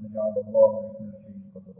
جعل الله لكل شيء قدرا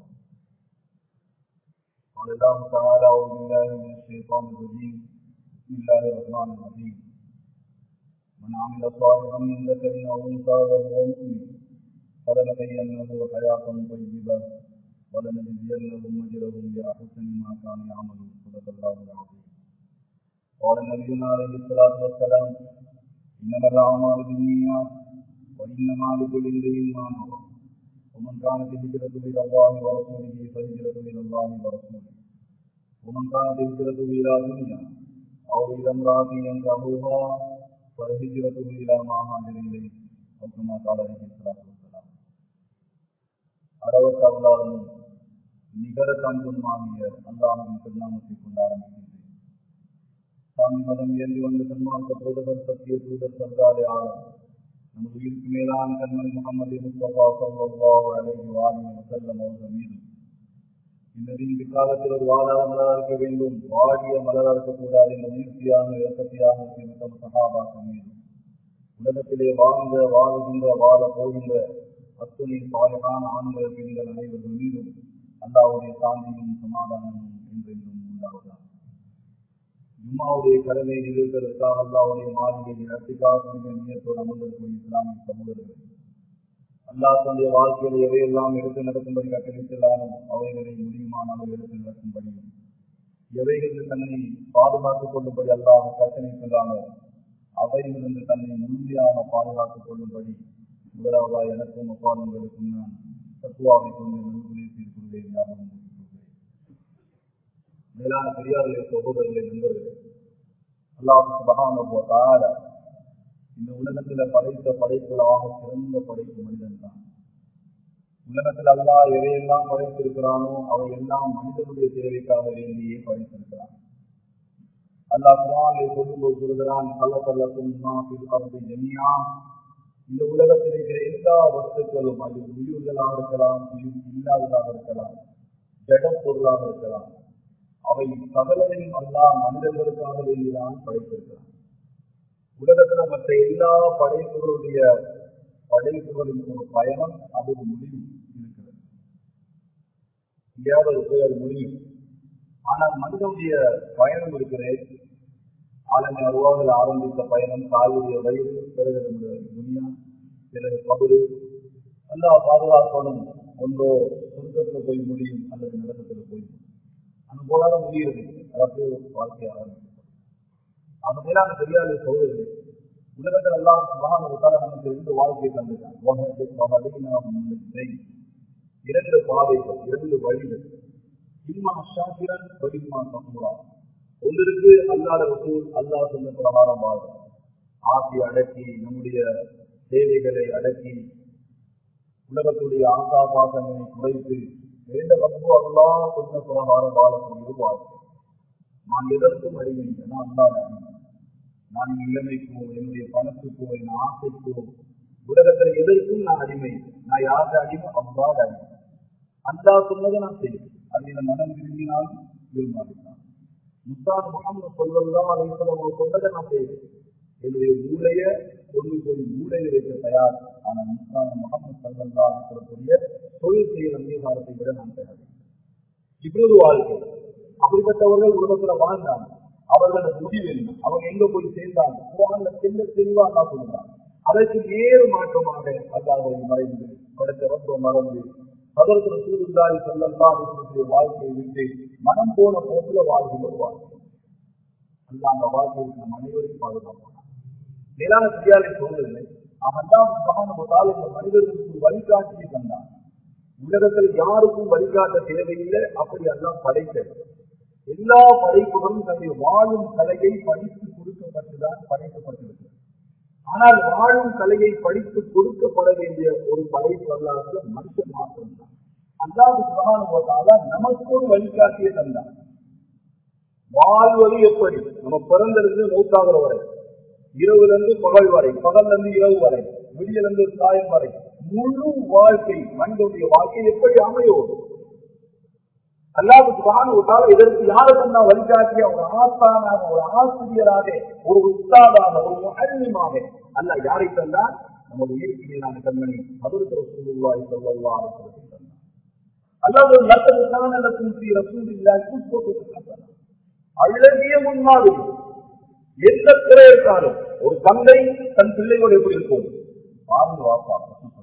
قال الله تعالى أعوذ بالله من الشيطان الرجيم بسم الله الرحمن الرحيم من عمل صالحا من ذكر أو أنثى وهو مؤمن فلنحيينه حياة طيبة ولنجزينهم أجرهم بأحسن ما كانوا يعملون صدق الله العظيم قال نبينا عليه الصلاة والسلام إنما الأعمال بالنيات وإنما لكل امرئ ما نوى ومن كانت هجرته إلى الله ورسوله فهجرته إلى الله ورسوله ومن كانت هجرته إلى دنيا أو إلى امرأة ينكحها فهجرته إلى ما هاجر إليه أو كما قال عليه الصلاة والسلام அறவற்றவர்களாலும் நிகர கண்புமாகிய அல்லாஹின் திருநாமத்தை கொண்டு ஆரம்பிக்கின்றேன் சாமி மதம் ஏந்தி வந்த சன்மார்க்க தூதர் சத்திய தூதர் சர்தாரே ஆளும் நமது உயிருக்கு மேலான கண்மணி முகமது முஸ்தபா சல்லாஹ் அலைஹி வாலிஹி வஸல்லம் அவர்கள் மீது இந்த நீண்ட காலத்தில் ஒரு வாழாத மலராக இருக்க வேண்டும் வாடிய மலராக இருக்கக்கூடாது என்ற உயிர்த்தியாக இறக்கத்தியாக உத்தம சகாபாக்கள் மீது உலகத்திலே வாழ்ந்த வாழ்கின்ற வாழ போகின்ற அத்துணை சாலையான ஆண்கள் பெண்கள் அனைவர்கள் மீதும் அல்லாவுடைய சாந்தியும் சமாதானமும் என்றென்றும் உண்டாவதாக ஜும்மாவுடைய கடமை நிகழ்வதற்காக அல்லாவுடைய மாளிகை அத்திகாக நியத்தோடு அமர்ந்திருக்கும் இஸ்லாமிய சமூகர்கள் அல்லாஹ் தன்னுடைய வாழ்க்கையில் எவையெல்லாம் எடுத்து நடக்கும்படி கட்டளித்தாலும் அவைகளை முடியுமான அளவு எடுத்து நடக்கும்படியும் எவைகளில் தன்னை பாதுகாத்துக் கொள்ளும்படி அல்லாஹ் கட்டளைத்தாலோ அவைகளிலிருந்து தன்னை முழுமையாக பாதுகாத்துக் கொள்ளும்படி முதலாவதாக எனக்கும் அப்பாலங்களுக்கும் நான் தத்துவாவை கொண்டு நன்கொலை செய்து கொள்வேன் ஞாபகம் மேலான பெரியார்களே சகோதரர்களே நண்பர்களே அல்லாஹ் சுபகான இந்த உலகத்துல படைத்த படைப்புகளாக சிறந்த படைப்பு மனிதன் தான் உலகத்தில் அல்லா எதையெல்லாம் படைத்திருக்கிறானோ அவை எல்லாம் மனிதனுடைய தேவைக்காக வேண்டியே படைத்திருக்கிறான் அல்லாஹ் குரானை சொல்லும்போது சொல்கிறான் கள்ள கள்ளக்கும் அப்படி ஜெமியா இந்த உலகத்தில் இருக்கிற எல்லா வஸ்துக்களும் அது உயிர்களாக இருக்கலாம் உயிர் இல்லாததாக இருக்கலாம் ஜட பொருளாக இருக்கலாம் அவை சகலரையும் அல்லா மனிதர்களுக்காக வேண்டிதான் படைத்திருக்கிறான் உலகத்துல மற்ற எல்லா படைப்புகளுடைய படைப்புகளின் ஒரு பயணம் அது ஒரு முடிவு இருக்கிறது எங்கேயாவது போய் அது முடியும் ஆனால் மனிதனுடைய பயணம் இருக்கிறது ஆளுமை அருவாவில் ஆரம்பித்த பயணம் தாயுடைய வயிறு பிறகு துனியா பிறகு கபரு எல்லா பாதுகாக்கணும் ஒன்றோ சுருக்கத்துல போய் முடியும் அல்லது நரகத்துல போய் அந்த போலால முடியுது அதாவது வாழ்க்கை ஆரம்பிக்கும் அந்த மேலான பெரியாரு சோதரர்களே உலகத்தில் எல்லாம் மகான உத்தால நமக்கு ரெண்டு வாழ்க்கையை தந்துட்டான் இரண்டு பாதைகள் இரண்டு வழிகள் இம்மா ஷாக்கிரன் பதிமா சமூரா ஒன்றிற்கு அல்லாத ரசூல் அல்லா சொன்ன பிரகாரம் வாழும் ஆசை அடக்கி நம்முடைய தேவைகளை அடக்கி உலகத்துடைய ஆசா பாசங்களை குறைத்து வேண்ட பண்பு அல்லா சொன்ன பிரகாரம் வாழக்கூடிய வாழ்க்கை நான் எதற்கும் அடிமை நான் அல்லாத அடிமை நான் இளமைக்கோ என்னுடைய பணத்துக்கோ என் ஆசைக்கோ உலகத்துல எதற்கும் நான் அடிமை நான் யாருக்கு அடிமை அல்லாத அடிமை அல்லா சொன்னதை நான் செய்வேன் அதில் மனம் விரும்பினால் விரும்பாதித்தான் முத்தார் முகமது சொல்லலாம் அலைசலம் சொன்னதை நான் செய்வேன் என்னுடைய மூளைய கொண்டு போய் மூளையில் வைக்க தயார் ஆனால் முத்தான முகமது சல்லல்லா சொல்லக்கூடிய தொழில் செய்கிற அங்கீகாரத்தை விட நான் தயார் இப்பொழுது வாழ்க்கை அப்படிப்பட்டவர்கள் உலகத்துல வாழ்ந்தாங்க அவர்களோட முடிவு என்ன அவங்க எங்க போய் சேர்ந்தாங்க குரான்ல தெல்ல தெளிவா தான் சொல்லுறாங்க அதற்கு நேர் மாற்றமாக அல்லாஹை மறைந்து படைத்த ரொம்ப மறந்து அதற்கு சூழ்நிலை செல்லல்லா வாழ்க்கையை விட்டு மனம் போன போக்குல வாழ்கிற வாழ்க்கை அல்ல அந்த வாழ்க்கையை நம் அனைவரையும் பாதுகாப்பாங்க மேலான பிரியாலை சூழ்நிலை அவன் தான் மகான இந்த மனிதர்களுக்கு வழிகாட்டியை தந்தான் உலகத்தில் யாருக்கும் வழிகாட்ட தேவையில்லை அப்படி எல்லாம் படைத்தது எல்லா படைப்புகளும் தன்னுடைய வாழும் கலையை படித்து கொடுக்கப்பட்டுதான் படைக்கப்பட்டிருக்கிறது ஆனால் வாழும் கலையை படித்து கொடுக்கப்பட வேண்டிய ஒரு படைப்பு அல்லாத மனுஷன் மாற்றம் தான் அல்லாது சுகானுபவத்தால நமக்கு ஒரு வழிகாட்டியை தந்தான் வாழ்வது எப்படி நம்ம பிறந்திருந்து மூத்தாகிற வரை இரவுல இருந்து பகல் வரை பகல்ல இருந்து இரவு வரை விடியல இருந்து சாயம் வரை முழு வாழ்க்கை மனிதனுடைய வாழ்க்கை எப்படி அமையும் அல்லாவுக்கு வாங்க இதற்கு யாரு சொன்னா வழிகாட்டிய ஒரு ஆசானாக ஒரு ஆசிரியராக ஒரு உஸ்தாதாக ஒரு முகன்யமாக அல்ல யாரை தந்தால் நமது உயிருக்கு மீதான கண்மணி மதுரத்து ரசூலுல்லாஹி ஸல்லல்லாஹு அலைஹி வஸல்லம் அல்லாஹ் லக்கது கான லக்கும் ஃபீ ரசூலில்லாஹி உஸ்வத்துன் ஹஸனா அழகிய முன்மாதிரி எந்த குறை இருக்காலும் ஒரு தந்தை தன் பிள்ளைகளோடு எப்படி இருக்கும் பாருங்க வாப்பா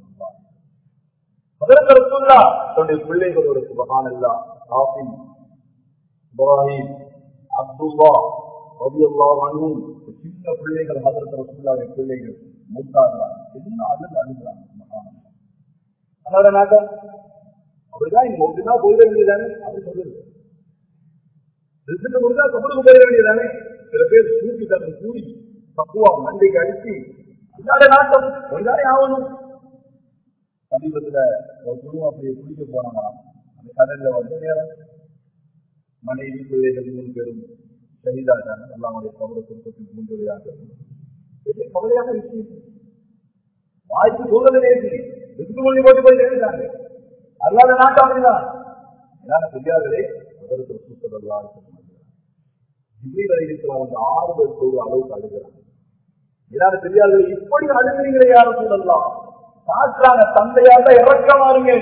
அதற்கு ரசூல்லா தன்னுடைய பிள்ளைகளோட சுபஹானல்லா ஆசிம் இப்ராஹிம் அப்துல்லா ரபியுல்லாஹு அன்ஹும் சின்ன பிள்ளைகள் ஹதரத் ரசூலுல்லாஹ்வுடைய பிள்ளைகள் மூத்தாங்களா என்ன அழுது அழுகுறாங்க சுபஹானல்லா அதனால நாங்க அப்படிதான் இங்க ஒன்றுதான் போயிட வேண்டியதானே அப்படி சொல்லுது ரிசுக்கு முடிஞ்சா கபருக்கு போயிட வேண்டியதானே சில பேர் கூட்டி தந்து கூடி தப்புவா மண்டைக்கு அடிச்சு அல்லாத நாட்டம் கொஞ்சானே ஆகணும் சமீபத்துல ஒரு குடும்பம் அப்படியே குளிக்க போனாங்க அந்த கடல்ல வந்து நேரம் மனைவி பிள்ளைகள் மூணு பேரும் ஷஹீதாட்டாங்க அல்லாமுடைய கபர குடும்பத்தில் மூன்றுவையாக பெரிய கவலையான விஷயம் வாய்ப்பு சொல்றதே ரிசுக்கு மொழி போட்டு போய் சேர்ந்துட்டாங்க அல்லாத நாட்டம் அப்படிதான் என்னால தெரியாதே அதற்கு சூத்ததெல்லாம் ஜிப்ரீல் அலிஸ்லாம் வந்து ஆறுதல் சொல்ற அளவுக்கு அழுகிறாங்க என்னால தெரியாது இப்படி அழுகிறீங்களே யாரும் சொல்லலாம் காட்டுறாங்க தந்தையாக இறக்கமா இருங்க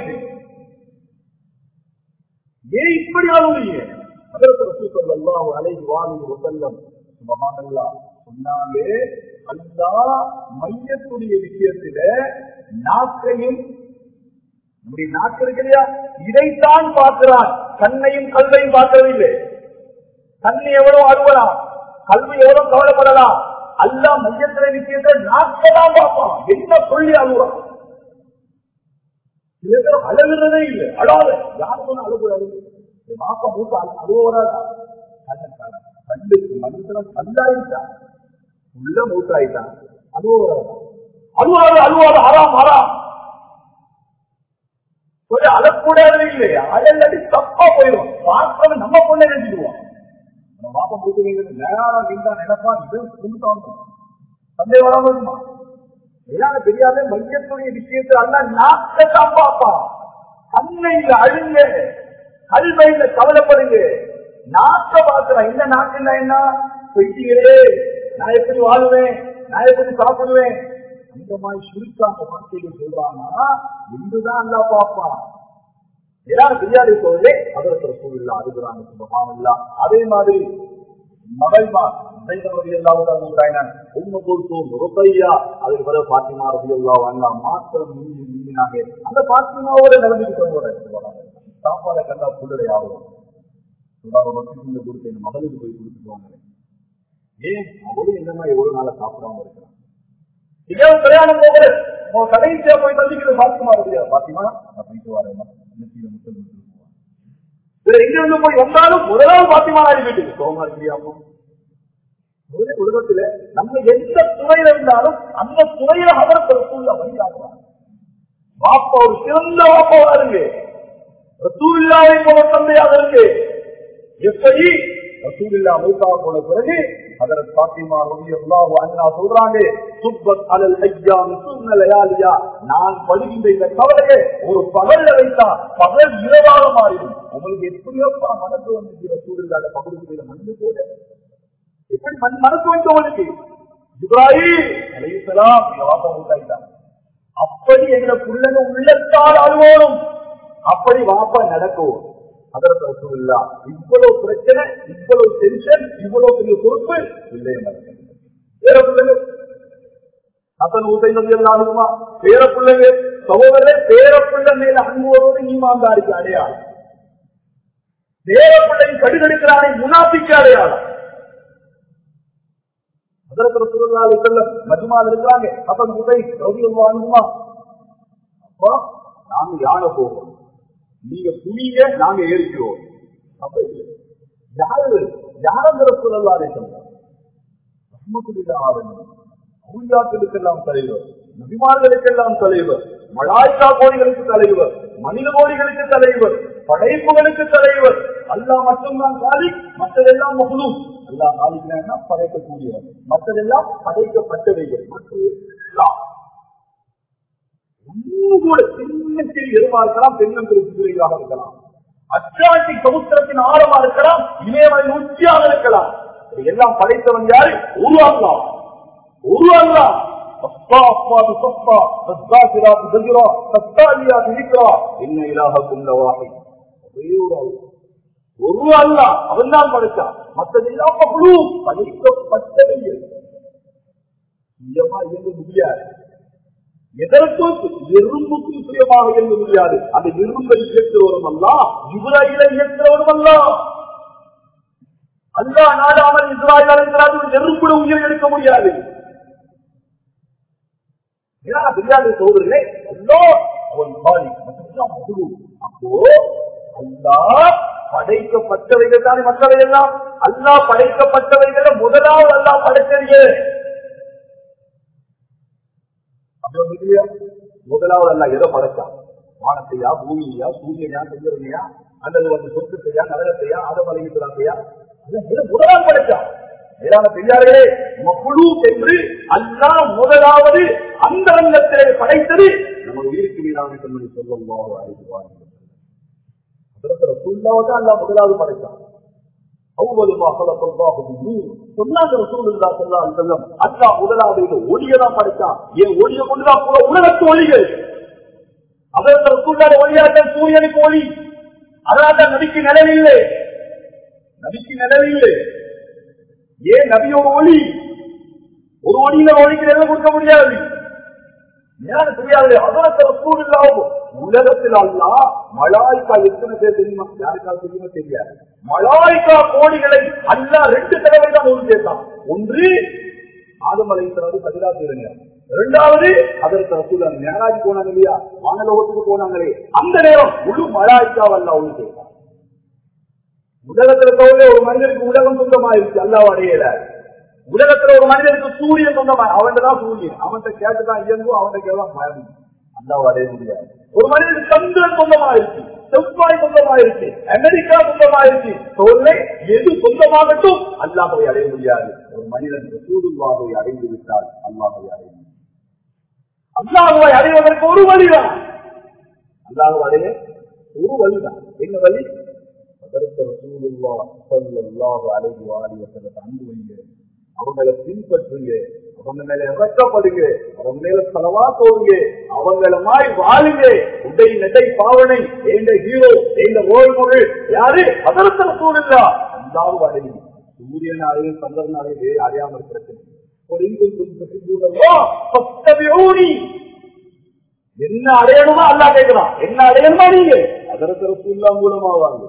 ஏன் இப்படி அழுகிறீங்க அதற்கு ரசூசல்லாம் அலைஹி வாலி வசல்லம் சுபஹானல்லா சொன்னாலே அல்லா மையத்துடைய விஷயத்தில நாக்கையும் நம்முடைய நாக்கு இருக்கு இல்லையா இதைத்தான் பார்க்கிறான் கண்ணையும் கல்வையும் பார்க்கவில்லை கண்ணு எவ்வளவு அழுவலாம் கல்வி எவ்வளவு கவலைப்படலாம் அல்லா மையத்திர விஷயத்தை நாக்கதான் பார்ப்பான் என்ன சொல்லி அழுவான் சில பேர் அழுகிறதே இல்லை அழாத யார் சொன்ன அழுகுறாரு மாப்பா மூத்த அழுவராதா கண்ணுக்கு மனுஷன கல்லாயிட்டான் உள்ள மூத்தாயிட்டான் அழுவராதா அழுவாது அழுவாது ஹராம் ஹராம் ஒரு அழக்கூடாது இல்லையா அழல் தப்பா போயிடும் பார்க்கறது நம்ம பொண்ணை நினைச்சுக்குவோம் நம்ம பாப்பா மூத்துவீங்க நேரம் நீங்க நினைப்பா இது கும்பிட்டு சந்தேகம் வராம இருக்குமா ஏதாவது தெரியாத மையத்துடைய விஷயத்தை அல்ல நாக்கத்தான் பாப்பா கண்ணையில் அழுங்க கல்வையில கவலைப்படுங்க நாக்க பாக்குறேன் இந்த நாட்டுல என்ன போயிட்டீங்களே நான் எப்படி வாழுவேன் நான் எப்படி சாப்பிடுவேன் அந்த மாதிரி சுருக்காங்க வார்த்தைகள் சொல்றாங்கன்னா இன்றுதான் அல்லா பாப்பான் எல்லாரும் தெரியாது சொல்லே அதற்கு சூழ்நிலை அழுகிறாங்க சுபகாமில்லா அதே மாதிரி மகள்மா அதுக்கு பிறகு பாத்திமா ரவி அல்லா வாங்க மாத்திரம் மிஞ்சி மிஞ்சினாங்க அந்த பாத்திமாவோட நிலைமைக்கு கொண்டு சாப்பாடை கண்டா புள்ளடை ஆகும் கொடுத்து மகளுக்கு போய் கொடுத்துருவாங்க ஏன் அவளும் இந்த மாதிரி ஒரு நாளை சாப்பிடாம இருக்கிறான் இதே பிரயாணம் போகிற கடைசியா போய் சந்திக்கிறது பாத்திமா ரவியா பாத்திமா நான் போயிட்டு வரேன் எங்க இருந்து போய் வந்தாலும் முதலாவது பாத்திமா ஆகி வீட்டுக்கு சோமா இருக்கிறியாமோ உலகத்துல நம்ம எந்த துறையில இருந்தாலும் அந்த துறையில அவருக்கு ரசூல்லா வழிகாட்டுறாங்க வாப்பா ஒரு சிறந்த வாப்பாவா இருக்கு ரசூல்லாவை போல தந்தையாக இருக்கு எப்படி ரசூல்லா மூத்தா போன பிறகு அதற்கு பாத்திமா ரவி அல்லாஹ் அண்ணா சொல்றாங்க சுப்பத் அலல் ஐயாம் சுன்னலையாலியா நான் படுகின்ற இந்த கவலையை ஒரு பகல்ல வைத்தா பகல் இரவாக மாறிடும் உங்களுக்கு எப்படியோப்பா மனசு வந்து ரசூல்லாத பகுதியில் மண்ணு போட எப்படி மண் மனசு வந்தவனுக்கு இப்ராஹிம் அலையுசலாம் வாப்பா மூத்தாயிட்டாங்க அப்படி எங்க பிள்ளைங்க உள்ளத்தால் அழுவோடும் அப்படி வாப்பா நடக்கும் அதற்கு ரசூல்லா இவ்வளவு பிரச்சனை இவ்வளவு டென்ஷன் இவ்வளவு பெரிய பொறுப்பு இல்லை வேற பிள்ளைங்க அசன் ஊசை நம்பி அனுமா பேர பிள்ளைங்க சகோதரே பேர பிள்ளை மேல அன்புவோடு ஈமாந்தாருக்கு அடையாளம் பேர பிள்ளைங்க கடுகெடுக்கிறானே முனாபிக்கு அடையாளம் அதற்கு ரசூலுல்லாஹி சொல்ல மஜ்மால் இருக்கிறாங்க அசன் ஊசை ரவி அனுமா அப்பா நாங்க யானை போவோம் நீங்க புனிங்க நாங்க ஏறிக்கிறோம் அப்ப இல்லை. யாரு யாரங்கிற சொல்லலாரே சொல்றாங்க அவுளியாக்களுக்கெல்லாம் தலைவர் நபிமார்களுக்கெல்லாம் தலைவர் மலாய்க்கா கோடிகளுக்கு தலைவர் மனித கோடிகளுக்கு தலைவர் படைப்புகளுக்கு தலைவர் அல்லா மட்டும்தான் காலி மற்றதெல்லாம் மகளும் அல்லா காலிக்கிறாங்கன்னா படைக்கக்கூடியவர் மற்றதெல்லாம் படைக்கப்பட்டவைகள் மற்றெல்லாம் ஒன்னும் கூட சின்ன சிறிய எதுவா இருக்கலாம் பெண்ணும் சிறியாக இருக்கலாம் அட்லாண்டிக் சமுத்திரத்தின் ஆழமா இருக்கலாம் இமயமலை உச்சியாக இருக்கலாம் இது எல்லாம் படைத்தவன் யாரு உருவாக்கலாம் உருவாக்கலாம் الصافات صفا فالذاكرات ذكرا فالتاليات ذكرا ان الهكم لواحد ஒரே ஒரு அல்லாஹ். ஒரு அல்ல அவன் தான் படைச்சான் மற்றதெல்லாம் குழு படைக்கப்பட்டவைகள் சுயமா இயங்க முடியாது எதற்கும் எறும்புக்கும் சுயமாக இயங்க முடியாது அந்த எறும்பை இயக்குறவரும் அல்ல இவரையில இயக்குறவரும் அல்ல அல்லா நாடாமல் இஸ்ராயல் அழைக்கிறார் ஒரு நெருப்புட உயிர் எடுக்க முடியாது ஏன்னா தெரியாது சோதரே அல்லோ அவன் பாலி மற்றெல்லாம் குழு அப்போ அல்லா படைக்கப்பட்டவைகள் தானே மற்றவை எல்லாம் அல்லா படைக்கப்பட்டவைகள் முதலாவது அல்லா படைத்தவைகள் அப்படி ஒண்ணு இல்லையா? முதலாவது அல்ல எதை படைச்சான் வானத்தையா பூமியா சூரியனா சந்திரனையா அல்லது வந்து சொத்துத்தையா நகரத்தையா அதை பழகிக்கிறாத்தையா முதலாவது படைச்சான் மேலான பெரியார்களே குழு என்று அல்லா முதலாவது அந்த ரங்கத்திலே படைத்தது நம்ம உயிருக்கு வீராக சொன்னது சொல்லும் அழைக்குவாங்க அல்லா முதலாவது படைத்தான் அவ்வளவு சொன்னாங்க ரசூலுல்லா ஸல்லல்லாஹு அலைஹி வஸல்லம் அல்லாஹ் முதலாவது இந்த ஒளியதான் படைத்தான் ஏன் ஒளியை கொண்டுதான் கூட உலகத்து ஒளிகள் அதற்கு ரசூலுல்லாஹ் ஒளியாட்டம் சூரியனுக்கு ஒளி அதனால தான் நபிக்கு நிழல் இல்லை நபிக்கு நிழல் இல்லை ஏன் நபி ஒரு ஒளி ஒரு ஒளியில ஒளிக்கு நிழல் கொடுக்க முடியாது ஏன் தெரியாது அதற்கு ரசூலுல்லாஹ் உலகத்தில் அல்லா மலாய்க்கா எத்தனை பேர் தெரியுமா யாருக்காவது தெரியுமா தெரியாது மலாய்க்கா கோடிகளை அல்லா ரெண்டு தடவை தான் ஒன்று சேர்த்தான் ஒன்று ஆதம் அலைக்கிறது பதிலா செய்யறேன் இரண்டாவது அதற்கு ரசூல் நேராஜ் போனாங்க இல்லையா வானலோகத்துக்கு போனாங்களே அந்த நேரம் முழு மலாய்க்காவல்ல ஒன்று சேர்த்தான் உலகத்துல தோல்ல ஒரு மனிதனுக்கு உலகம் சொந்தமாயிருச்சு அல்லாஹ் அடையல உலகத்துல ஒரு மனிதனுக்கு சூரியன் சொந்தமா அவன் தான் சூரியன் அவன்கிட்ட கேட்டுதான் இயங்கும் அவன்கிட்ட கேட்கலாம் மரணம் அல்லாஹ் அடைய முடியாது ஒரு மனிதனுக்கு சந்திரன் சொந்தமாயிருச்சு செவ்வாய் சொந்தமாயிருச்சு அமெரிக்கா சொந்தமாயிருச்சு தோல்லை எது சொந்தமாகட்டும் அல்லாஹை அடைய முடியாது ஒரு மனிதன் ரசூலுல்லாவை அடைந்து விட்டால் அல்லாஹை அடைய முடியும் அல்லாஹுவை அடைவதற்கு ஒரு வழிதான் அல்லாஹ் அடைய ஒரு வழிதான் என்ன வழி அதற்கு ரசூலுல்லா ஸல்லல்லாஹு அலைஹி வஸல்லம் அன்பு வைங்க அவங்களை பின்பற்றுங்க அவங்க மேல இறக்கப்படுங்க அவங்க மேல செலவா போடுங்க அவங்கள மாதிரி வாழுங்க உடை நடை பாவனை எந்த ஹீரோ எந்த ரோல் மாடல் யாரு அதற்கு ரசூலுல்லா அல்லாஹ் அடையும் சூரியனாலையும் சந்திரனாலையும் வேறு அறியாமல் பிரச்சனை ஒரு என்ன அடையணுமா அல்லா கேட்கிறான் என்ன அடையணுமா நீங்க அதற்கு ரசூல்லா மூலமா வாங்க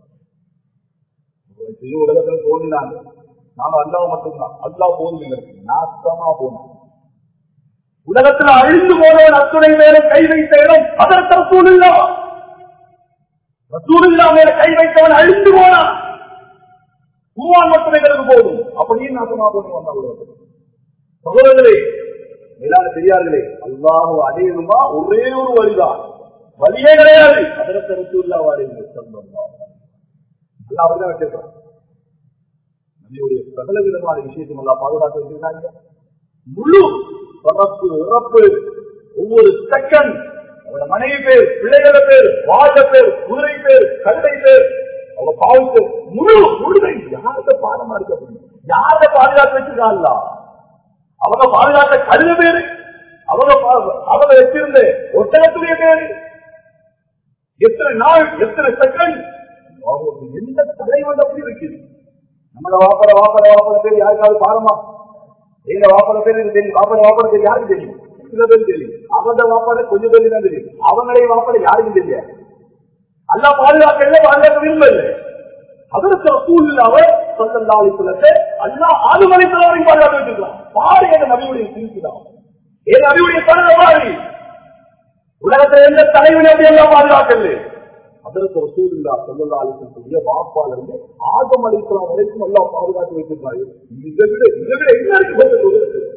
சிறு உலகத்துல தோணினாங்க நாம அல்லாஹ் மட்டும்தான் அல்லா போதும் எங்களுக்கு நாசமா போனோம் உலகத்துல அழிந்து போனவன் அத்துணை மேல கை வைத்த இடம் அதற்கு ரசூலுல்லா ரசூலுல்லா மேல கை வைத்தவன் அழிந்து போனான் குருவான் மட்டும் எங்களுக்கு போதும் அப்படியே நாசமா போனோம் வந்தா உலகத்தில் சகோதரர்களே மேலான பெரியார்களே அல்லாஹ் அடையணுமா ஒரே ஒரு வழிதான் வழியே கிடையாது அதற்கு ரசூல்லா வாருங்கள் சொல்லுங்க அல்லா அப்படிதான் வச்சிருக்கான் நம்முடைய சகல விதமான விஷயத்தையும் எல்லாம் பாதுகாத்து வச்சிருக்காங்க முழு பிறப்பு இறப்பு ஒவ்வொரு செகண்ட் அவங்களோட மனைவி பேர் பிள்ளைகள பேர் வாழ பேர் குதிரை பேர் கல்லை பேர் அவங்க பாவித்து முழு முழுதை யார்கிட்ட பாடமா இருக்க முடியும் யார்கிட்ட பாதுகாத்து வச்சிருக்காங்களா அவங்க பாதுகாத்த கழுத பேரு அவங்க பா- அவங்க வச்சிருந்த ஒட்டகத்துடைய பேரு எத்தனை நாள் எத்தனை செகண்ட் அவங்களுக்கு எந்த தலைவன் அப்படி இருக்குது நம்மள வாப்பட வாப்பட வாப்பட பேர் யாருக்காவது பாருமா எங்க வாப்பட பேர் எனக்கு தெரியும் வாப்பட வாப்பட பேர் யாருக்கு தெரியும் சில பேர் தெரியும் அவங்க வாப்பாட கொஞ்சம் பேர் தான் தெரியும் அவங்களே வாப்பட யாருக்கும் தெரியாது அல்லா பாதுகாக்க பாதுகாக்க விரும்பல அதற்கு சூழ்நிலாவ சொல்லி சொல்லத்தை அல்லா ஆளுமலை தலைவரையும் பாதுகாத்து வச்சிருக்கலாம் பாரு என்ற நபியுடைய சிரிச்சுதான் என் நபியுடைய தலைவர் பாரு உலகத்துல எந்த தலைவனை அப்படி எல்லாம் பாதுகாக்கல அதற்கு ஒரு சூழ்நிலா சொல்லா அளிக்கக்கூடிய வாப்பால் இருந்து ஆதம் அளிக்கலாம் வரைக்கும் எல்லாம் பாதுகாத்து வச்சிருக்காரு இதை விட இதை விட என்ன இருக்கு சொல்லுங்க உலகத்துல?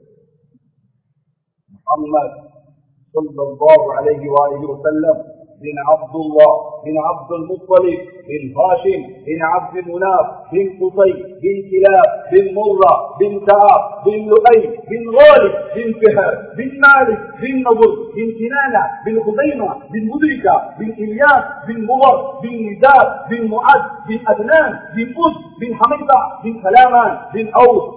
முஹம்மது ஸல்லல்லாஹு அலைஹி வஆலிஹி வஸல்லம் بن عبد الله بن عبد المطلب بن هاشم بن عبد مناف بن قصي بن كلاب بن مرة بن كعب بن لؤي بن غالب بن فهر بن مالك بن نضر بن كنانة بن خزيمة بن مدركة بن إلياس بن مضر بن نزار بن معد بن أدنان بن أس بن حميدة بن سلامان بن أوس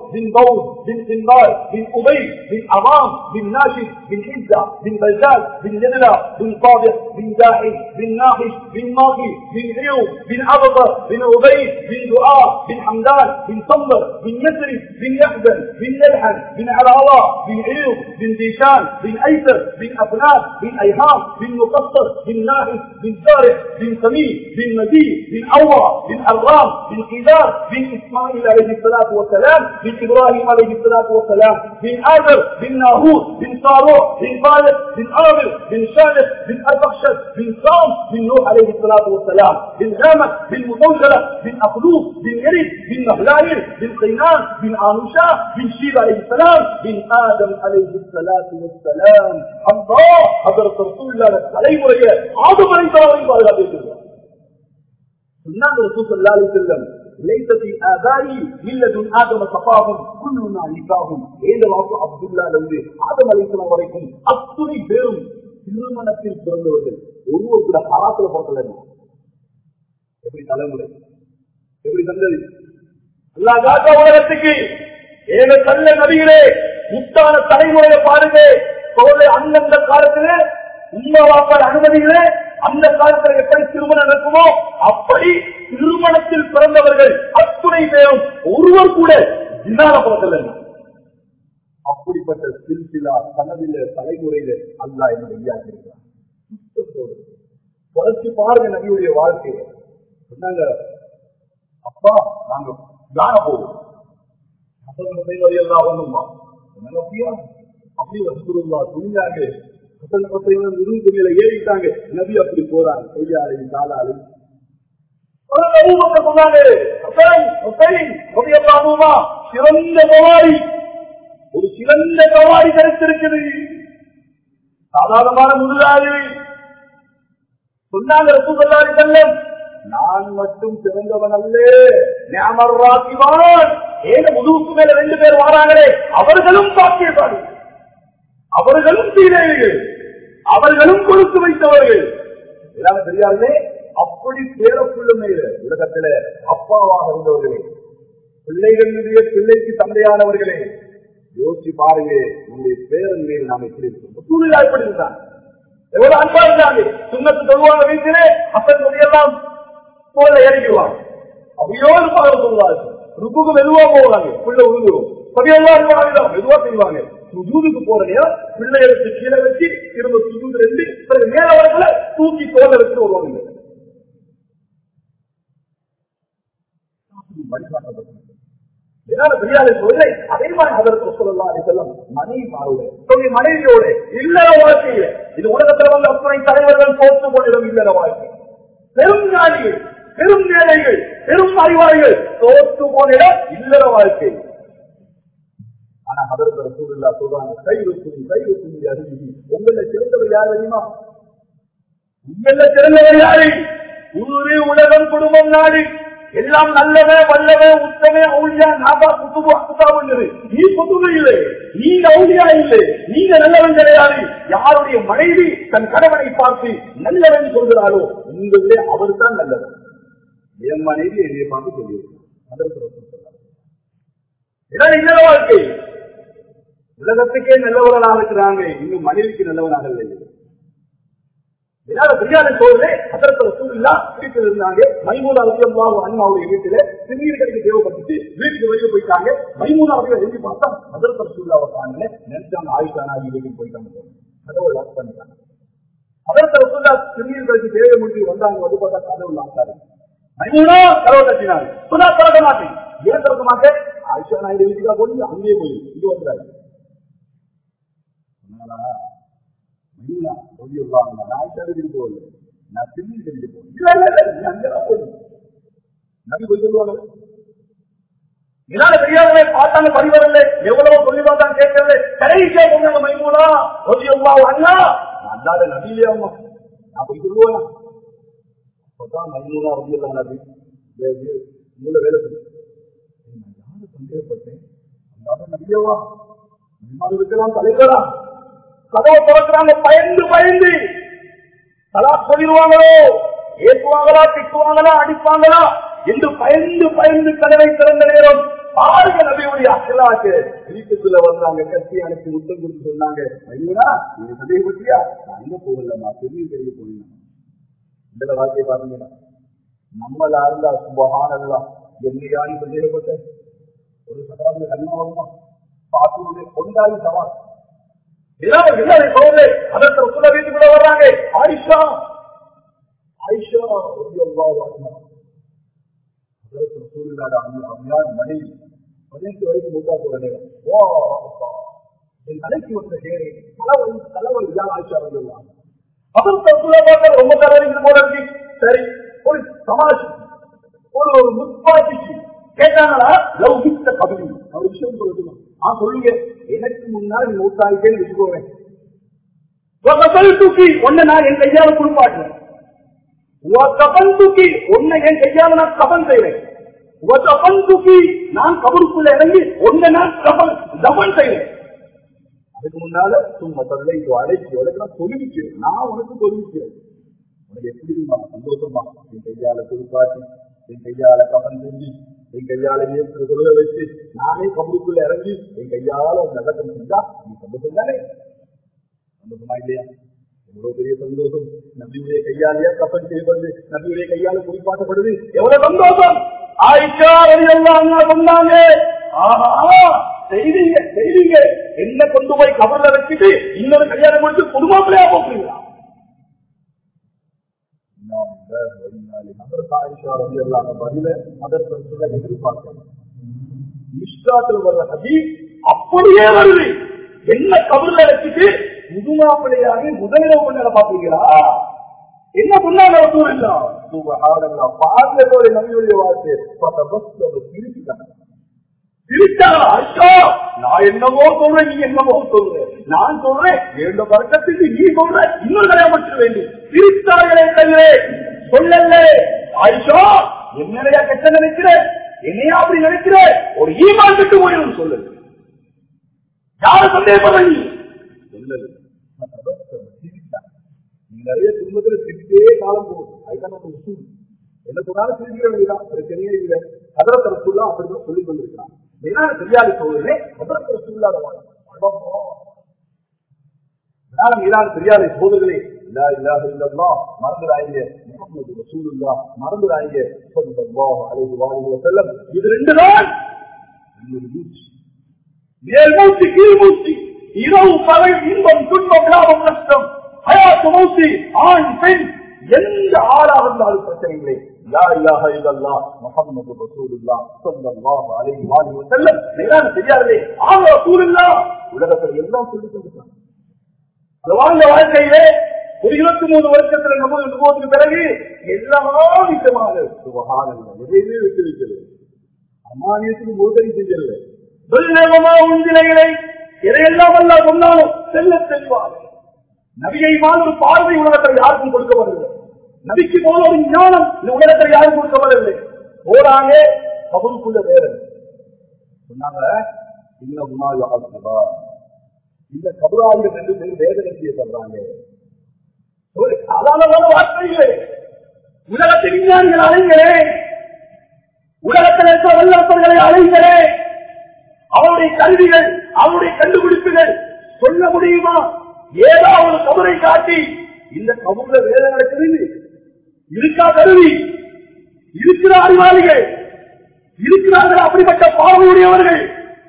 بن داود بن سنبال بن أبي بن أمام بن ناشد بن حزة بن بلجال بن جدلة بن صابر بن داحي بن ناحش بن ماقي بن عيوب بن عبقر بن عبيد بن دعاء بن حمدان بن صمر بن يسري بن يحزن بن يلحن بن علاوة بن عيوب بن ديشان بن أيسر بن أفنان بن أيهام بن مقصر بن ناحش بن زارع بن سمير بن مدين بن أوى بن أرام بن قدار بن إسماعيل عليه الصلاة والسلام بن إبراهيم عليه الصلاة والسلام بن آذر بن ناهور بن صاروع بن خالد بن عامر بن شالح بن أربخشد بن سام بن نوح عليه الصلاة والسلام بن هامة بن مطوشلة بن أخلوق بن يريد بن مهلائل بن قينان بن آنوشا بن شيب عليه السلام بن آدم عليه الصلاة والسلام الله حضرت رسول الله தலைமுறைய ஆதுமலை தலைவரை பாதுகாத்திருக்கிறார் சொன்னாங்க ரசூல் ஸல்லல்லாஹு அலைஹி வஸல்லம் ليس في آبائي ملة آدم صفاهم كلنا نكاهم ஏந்த வாக்கு அப்துல்லால இருந்து ஆதம் அலைஹிஸ்ஸலாம் வரைக்கும் அத்துணை பேரும் திருமணத்தில் பிறந்தவர்கள் ஒருவர் கூட ஹராத்துல பிறக்கல எப்படி தலைமுறை எப்படி தந்தது அல்லாஹ் காக்க உலகத்துக்கு ஏக கல்ல நபிகளே முத்தான தலைமுறையை பாருங்க சோழ அந்தந்த காலத்திலே உண்மை வாப்பால் அனுமதிகளே அந்த காலத்துல எப்படி திருமணம் நடக்குமோ அப்படி திருமணத்தில் பிறந்தவர்கள் அத்துணை பேரும் ஒருவர் கூட வினால பிறக்கல அப்படிப்பட்ட சில்சிலா கனவில தலைமுறையில அல்லா என்ன ஐயாக்கிறார் குறைச்சு பாருங்க நபியுடைய வாழ்க்கையை சொன்னாங்க அப்பா நாங்க காண போவோம் எல்லாம் ஒண்ணுமா அப்படியா அப்படி ரசூலுல்லா துணிஞ்சாங்க இருபது மேல ஏறிட்டாங்க நபி அப்படி போறாங்க கையாலை காலாலை சிறந்த கவாடி ஒரு சிறந்த கவாடி கிடைத்திருக்குது சாதாரணமான முதலாளி சொன்னாங்க ரசூலுல்லாஹி செல்லம் நான் மட்டும் சிறந்தவன் அல்ல ஞாபகம் ஏக முதுகுக்கு மேல ரெண்டு பேர் வராங்களே அவர்களும் பாக்கியசாலி அவர்களும் சீரழிகள் அவர்களும் கொடுத்து வைத்தவர்கள் எல்லாம் தெரியாதே அப்படி பேரப்புள்ளுமே உலகத்தில அப்பாவாக இருந்தவர்களே பிள்ளைகளுடைய பிள்ளைக்கு தந்தையானவர்களே யோசிச்சு பாருங்க நம்முடைய பேரன் மீது நாம் எப்படி இருக்கோம் சூழ்நிலை எப்படி இருந்தான் எவ்வளவு அன்பா இருந்தாங்க சுண்ணத்து சொல்லுவாங்க வீட்டிலே அப்பன் முடியெல்லாம் போல இறங்கிடுவாங்க அவையோடு பாடம் சொல்லுவாங்க ருக்குக்கு மெதுவா போவாங்க பிள்ளை உழுதுரும் பதியெல்லாம் மெதுவா செய்வாங்க சுஜூதுக்கு போற நேரம் பிள்ளை எடுத்து கீழே வச்சு திரும்ப சுஜூது ரெண்டு பிறகு மேல வரத்துல தூக்கி தோலை வச்சு வருவாங்க அதே மாதிரி அதற்கு சொல்லலாம் செல்லம் மனைவி மாறுவது மனைவியோட இல்லற வாழ்க்கையில இது உலகத்துல வந்து அத்தனை தலைவர்கள் போட்டு கொண்டிடும் இல்லற வாழ்க்கை பெரும் ஞானிகள் பெரும் மேலைகள் பெரும் அறிவாளிகள் தோற்று போனிடம் இல்லற வாழ்க்கை ஆனா அதற்கு ரசூலுல்லா சொல்றாங்க கை இருக்கும் கை இருக்கும் அருகி உங்களை சிறந்தவர் யார் தெரியுமா உங்கள சிறந்தவர் யாரு ஊரு உலகம் குடும்பம் நாடு எல்லாம் நல்லவே வல்லவே உத்தமே அவுளியா நாபா குத்துபு அக்குதாவுங்கிறது நீ குத்துபு இல்லை நீங்க அவுளியா இல்லை நீங்க நல்லவன் கிடையாது யாருடைய மனைவி தன் கணவனை பார்த்து நல்லவன் சொல்கிறாரோ உங்களே அவர் தான் நல்லவன் என் மனைவி என்னை பார்த்து சொல்லியிருக்கான் அதற்கு ரசூல் சொன்னார் இதான் இல்ல வாழ்க்கை உலகத்துக்கே நல்லவர்களாக இருக்கிறாங்க இன்னும் மனைவிக்கு நல்லவனாக இல்லை பிரியாணி சோழரே அதற்கு சூழ்நிலா வீட்டில் இருந்தாங்க மைமூனா அவசியமாக அண்ணாவுடைய வீட்டுல சிறுநீர் கடைக்கு தேவைப்பட்டுச்சு வீட்டுக்கு வெளியே போயிட்டாங்க மைமூனா அவர்கள் எழுதி பார்த்தா அதற்கு சூழ்நிலாவை காணல நினைச்சாங்க ஆயுஷா நாயகி வீட்டுக்கு போயிட்டாங்க கதவை லாக் பண்ணிட்டாங்க அதற்கு சூழ்நிலா சிறுநீர் கடைக்கு தேவை முடிச்சு வந்தாங்க வந்து பார்த்தா கதவு லாக்காரு மைமூனா கதவை தட்டினாங்க சொன்னா திறக்க மாட்டேன் ஏன் திறக்க மாட்டேன் ஆயிஷா நாயுடு வீட்டுக்கா போய் அங்கேயே போய் இங்க வந்துடாரு பார்த்தாங்க பரிவரல எவ்வளவு சொல்லி பார்த்தாங்க கேட்கல கடைசியா சொன்னாங்க மைமூலா ரொதியம்மா அண்ணா அந்தாட நபியிலே அம்மா நான் போய் சொல்லுவேன் அப்பதான் மைமூலா ரொதியல்லா நபி மூல வேலை யாரு சந்தேகப்பட்டேன் அந்தாட நபியவா இருக்கலாம் தலைவரா கதவை திறக்கிறாங்க பயந்து பயந்து தலா சொல்லிடுவாங்களோ ஏற்றுவாங்களா திட்டுவாங்களா அடிப்பாங்களா என்று பயந்து பயந்து கதவை திறந்த நேரம் பாருங்க நபியுடைய அக்கலாக்கு வீட்டுக்குள்ள வந்தாங்க கத்தி அணைச்சு முத்தம் கொடுத்து சொன்னாங்க ஐயா நீங்க சந்தேகம் பற்றியா நான் எங்க போகலம்மா பெரிய பெரிய போயிருந்தேன் இந்த வார்த்தையை பாத்தீங்கன்னா நம்மளா இருந்தா சுபகானல்லாம் என்னையானி சந்தேகப்பட்ட ஒரு சகாபி கண்மாவுமா பார்த்து கொண்டாடி சவால் அதற்கு சொல்ல வீட்டுக்குள்ள வர்றாங்க ஆயிஷா ஆயிஷா அதற்கு சூழ்நிலை அம்மையார் மனைவி பதினெட்டு வயசு மூட்டா போற நேரம் ஓ என் தலைக்கு வந்த நேரே தலைவலி தலைவலி தான் ஆயிஷா வந்து அதற்கு சொல்ல பார்த்தா ரொம்ப தலைவலிக்கு போல இருக்கு சரி ஒரு சமாஜ் ஒரு ஒரு முற்பாட்சிக்கு கேட்டாங்களா லவ் கிட்ட பகுதி அவர் விஷயம் சொல்லட்டுமா ஆ சொல்லுங்க எனக்கு முன்னால் நீ மூத்தாயிட்டேன்னு வச்சுக்கோவேன் தூக்கி ஒன்ன நான் என் கையால குளிப்பாட்டுறேன் கபன் தூக்கி உன்னை என் கையால நான் கபன் செய்வேன் கபன் தூக்கி நான் கபருக்குள்ள இறங்கி ஒன்ன நான் கபன் தபன் செய்வேன் அதுக்கு முன்னால சும்மா சொல்ல இது அழைச்சி உனக்கு நான் சொல்லிவிக்கிறேன் நான் உனக்கு சொல்லிவிக்கிறேன் உனக்கு எப்படிமா சந்தோஷமா என் கையால குளிப்பாட்டி என் கையால கபன் செஞ்சு என் கையால ஏற்று சொல்ல வச்சு நானே கபருக்குள்ள இறங்கி என் கையால ஒரு நடக்கம் செஞ்சா நீ சந்தோஷம் தானே சந்தோஷமா இல்லையா எவ்வளவு பெரிய சந்தோஷம் நபியுடைய கையாலேயே கப்பல் செய்யப்படுது நபியுடைய கையால குறிப்பாட்டப்படுது எவ்வளவு சந்தோஷம் ஆயிஷா எல்லாம் சொன்னாங்க ஆஹா செய்தீங்க செய்தீங்க என்ன கொண்டு போய் கபர்ல வச்சுட்டு இன்னொரு கல்யாணம் முடிச்சு குடும்பத்திலேயே போக்குறீங்களா அப்படியே வருது என்ன கபர்ல வச்சுட்டு முதுமாப்பிள்ளையாக முதலிடம் பண்ண பாத்தீங்களா என்ன சொன்னாங்க பாடலோட நம்பியுடைய வார்த்தை திருப்பிட்டாங்க நான் என்னமோ சொல்றேன் நீ என்னமோ சொல்ற நான் சொல்றேன் எந்த வர்க்கத்துக்கு நீ சொல்ற இன்னும் கல்யாணம் வேண்டி திருத்தார்களே தவிர சொல்லல ஆயிஷா என்னையா கெட்ட நினைக்கிற என்னையா அப்படி நினைக்கிற ஒரு ஈமான் கட்டு போயிடும் சொல்லு யார சந்தேகப்படுற நீ சொல்லல நீங்க நிறைய குடும்பத்துல சிரிச்சே காலம் போகுது அதுதான் நம்ம உசூல் என்ன சொன்னாலும் சிரிக்கிற வேண்டியதான் பிரச்சனையே இல்லை அதரத்தர சொல்லா அப்படிதான் சொல்லி கொண்டிருக்கிறான் ஏன்னா தெரியாது சோழர்களே அதரத்தர சொல்லாத மீதான தெரியாத சோதர்களே இல்லா இல்லாத இல்லல்லா மறந்துடாங்க முகமது ரசூலுல்லா மறந்துடாங்க ஸல்லல்லாஹு அலைஹி வஸல்லம் செல்லம் இது ரெண்டு தான் மூச்சு மேல் மூச்சு கீழ் மூச்சு இரவு பகல் இன்பம் துன்பம் லாபம் நஷ்டம் ஹயாத்து மூச்சு ஆண் பெண் எந்த ஆளாக இருந்தாலும் பிரச்சனை இல்லை லா இலாஹ இல்லல்லாஹ் முஹம்மது ரசூலுல்லாஹ் ஸல்லல்லாஹு அலைஹி வஸல்லம் மேலான தெரியாதே ஆக ரசூலுல்லாஹ் உலகத்தில் எல்லாம் சொல்லி கொடுத்தாங்க அது வாழ்ந்த வாழ்க்கையிலே ஒரு இருபத்தி மூணு வருஷத்துல நம்ம அனுபவத்துக்கு பிறகு எல்லா விஷயமாக சுபகானங்கள் எதையுமே விட்டு வைக்கிறது அம்மானியத்துக்கு மோதரி செய்யல துல்நேகமா உந்திலைகளை எதையெல்லாம் எல்லாம் சொன்னாலும் செல்ல செல்வாங்க நபியை ஒரு பார்வை உலகத்தில் யாருக்கும் கொடுக்கப்படவில்லை நபிக்கு போல ஒரு ஞானம் இந்த உலகத்தில் யாரும் கொடுக்கப்படவில்லை போறாங்க கபருக்குள்ள வேற சொன்னாங்க இன்னும் இந்த கபராளிகள் ரெண்டு பேரும் வேதனை செய்யப்படுறாங்க ஒரு சாதாரணமான வார்த்தை இல்லை உலகத்து விஞ்ஞானிகள் அழைங்களே உலகத்தில் இருக்க வல்லப்பர்களை அழைங்களே அவருடைய கல்விகள் அவருடைய கண்டுபிடிப்புகள் சொல்ல முடியுமா ஏதாவது ஒரு கபரை காட்டி இந்த கபூர்ல வேலை நடக்குது இருக்கா கருவி இருக்கிற அறிவாளிகள் இருக்கிறார்கள் அப்படிப்பட்ட பார்வையுடையவர்கள்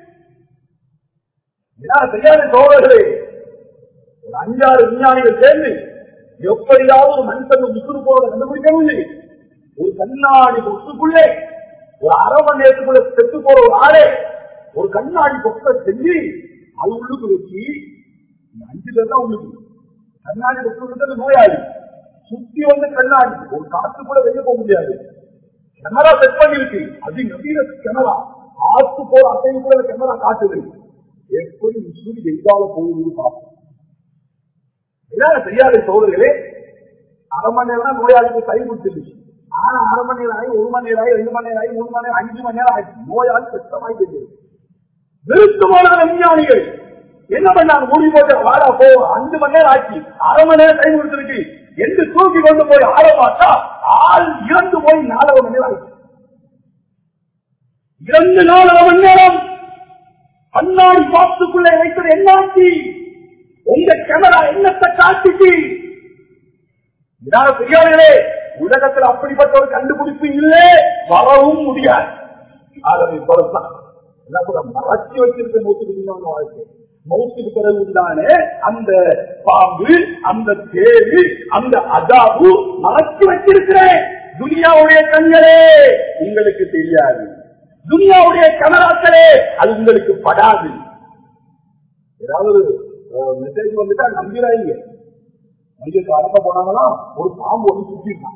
தெரியாத சோழர்களே ஒரு அஞ்சாறு விஞ்ஞானிகள் சேர்ந்து எப்படியாவது ஒரு மனுஷன் முசுறு போறதை கண்டுபிடிக்கவில்லை ஒரு கண்ணாடி பொசுக்குள்ளே ஒரு அரை மணி நேரத்துக்குள்ள செத்து போற ஒரு ஆளே ஒரு கண்ணாடி பொக்க செஞ்சு அது உள்ளுக்கு வச்சு அஞ்சு பேர் தான் உள்ளுக்கு கண்ணாடி பொக்கு நோயாளி சுத்தி வந்து கண்ணாடி ஒரு காத்து கூட வெளியே போக முடியாது கேமரா செட் பண்ணிருக்கு அது நவீன கேமரா காத்து போற அசைவு கூட கேமரா காட்டுது எப்படி முஸ்லீம் எங்கால போகுது பார்ப்போம் என்ன தெரியாத சோதர்களே அரை மணி நேரம் நோயாளிக்கு கை கொடுத்துருச்சு ஆனா அரை மணி நேரம் ஆகி ஒரு மணி நேரம் ஆகி ரெண்டு மணி நேரம் ஆகி மூணு மணி நேரம் அஞ்சு மணி நேரம் ஆயிடுச்சு நோயாளி சுத்தமாய் தெரியுது விருத்தமான விஞ்ஞானிகள் என்ன பண்ணாங்க மூடி போட்டு வாடா போ அஞ்சு மணி நேரம் ஆச்சு அரை மணி நேரம் டைம் கொடுத்துருக்கு என்று தூக்கி கொண்டு போய் ஆட பார்த்தா ஆள் இறந்து போய் நாலரை மணி நேரம் ஆயிடுச்சு இரண்டு நாலு மணி நேரம் கண்ணாடி பாக்ஸுக்குள்ளே வைத்தது என்னாச்சு உங்க கேமரா என்னத்தை காட்டுச்சு இதான பெரியார்களே உலகத்தில் அப்படிப்பட்ட ஒரு கண்டுபிடிப்பு இல்லை வரவும் முடியாது ஆகவே பொறுத்தான் எல்லாம் கூட மறைச்சி வச்சிருக்க மூத்துக்கு வாழ்க்கை மௌத்துக்கு பிறகு உண்டான அந்த பாம்பு அந்த தேவி அந்த அதாபு மறைச்சு வச்சிருக்கிறேன் துனியாவுடைய கண்களே உங்களுக்கு தெரியாது துனியாவுடைய கமராக்களே அது உங்களுக்கு படாது ஏதாவது மெசேஜ் வந்துட்டா நம்பிடாதீங்க மனிதருக்கு அனுப்ப போனாங்கன்னா ஒரு பாம்பு ஒன்று சுத்திருக்கான்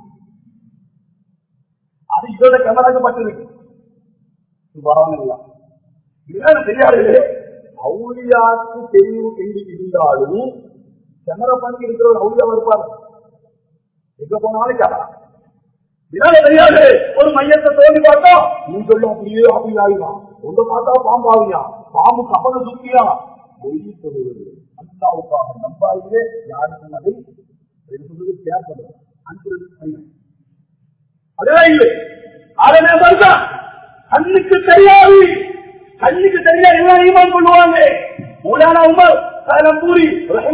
அது இதோட கமராக்கப்பட்டிருக்கு சுபாவம் இதெல்லாம் தெரியாது அவுளியாக்கு தெரிவு எங்கு இருந்தாலும் கேமரா பண்ணி இருக்கிற ஒரு அவுளியா இருப்பார் எங்க போனாலும் கேமரா இதனால தெரியாது ஒரு மையத்தை தோண்டி பார்த்தா நீ சொல்ல அப்படியே அப்படி ஆகிடும் உங்க பார்த்தா பாம்பு ஆகியா பாம்பு கப்பல சுத்தியா மொழி சொல்லுவது அல்லாவுக்காக நம்பாயிலே யாருக்கும் அதை சொல்றது கேர் பண்ணுவோம் அன்பு அதெல்லாம் இல்லை அதனே பார்த்தா கண்ணுக்கு தெரியாது கண்ணுக்கு தெரியாது எல்லாம் ஈமான் கொள்வாங்க மூலானா உமர் பூரி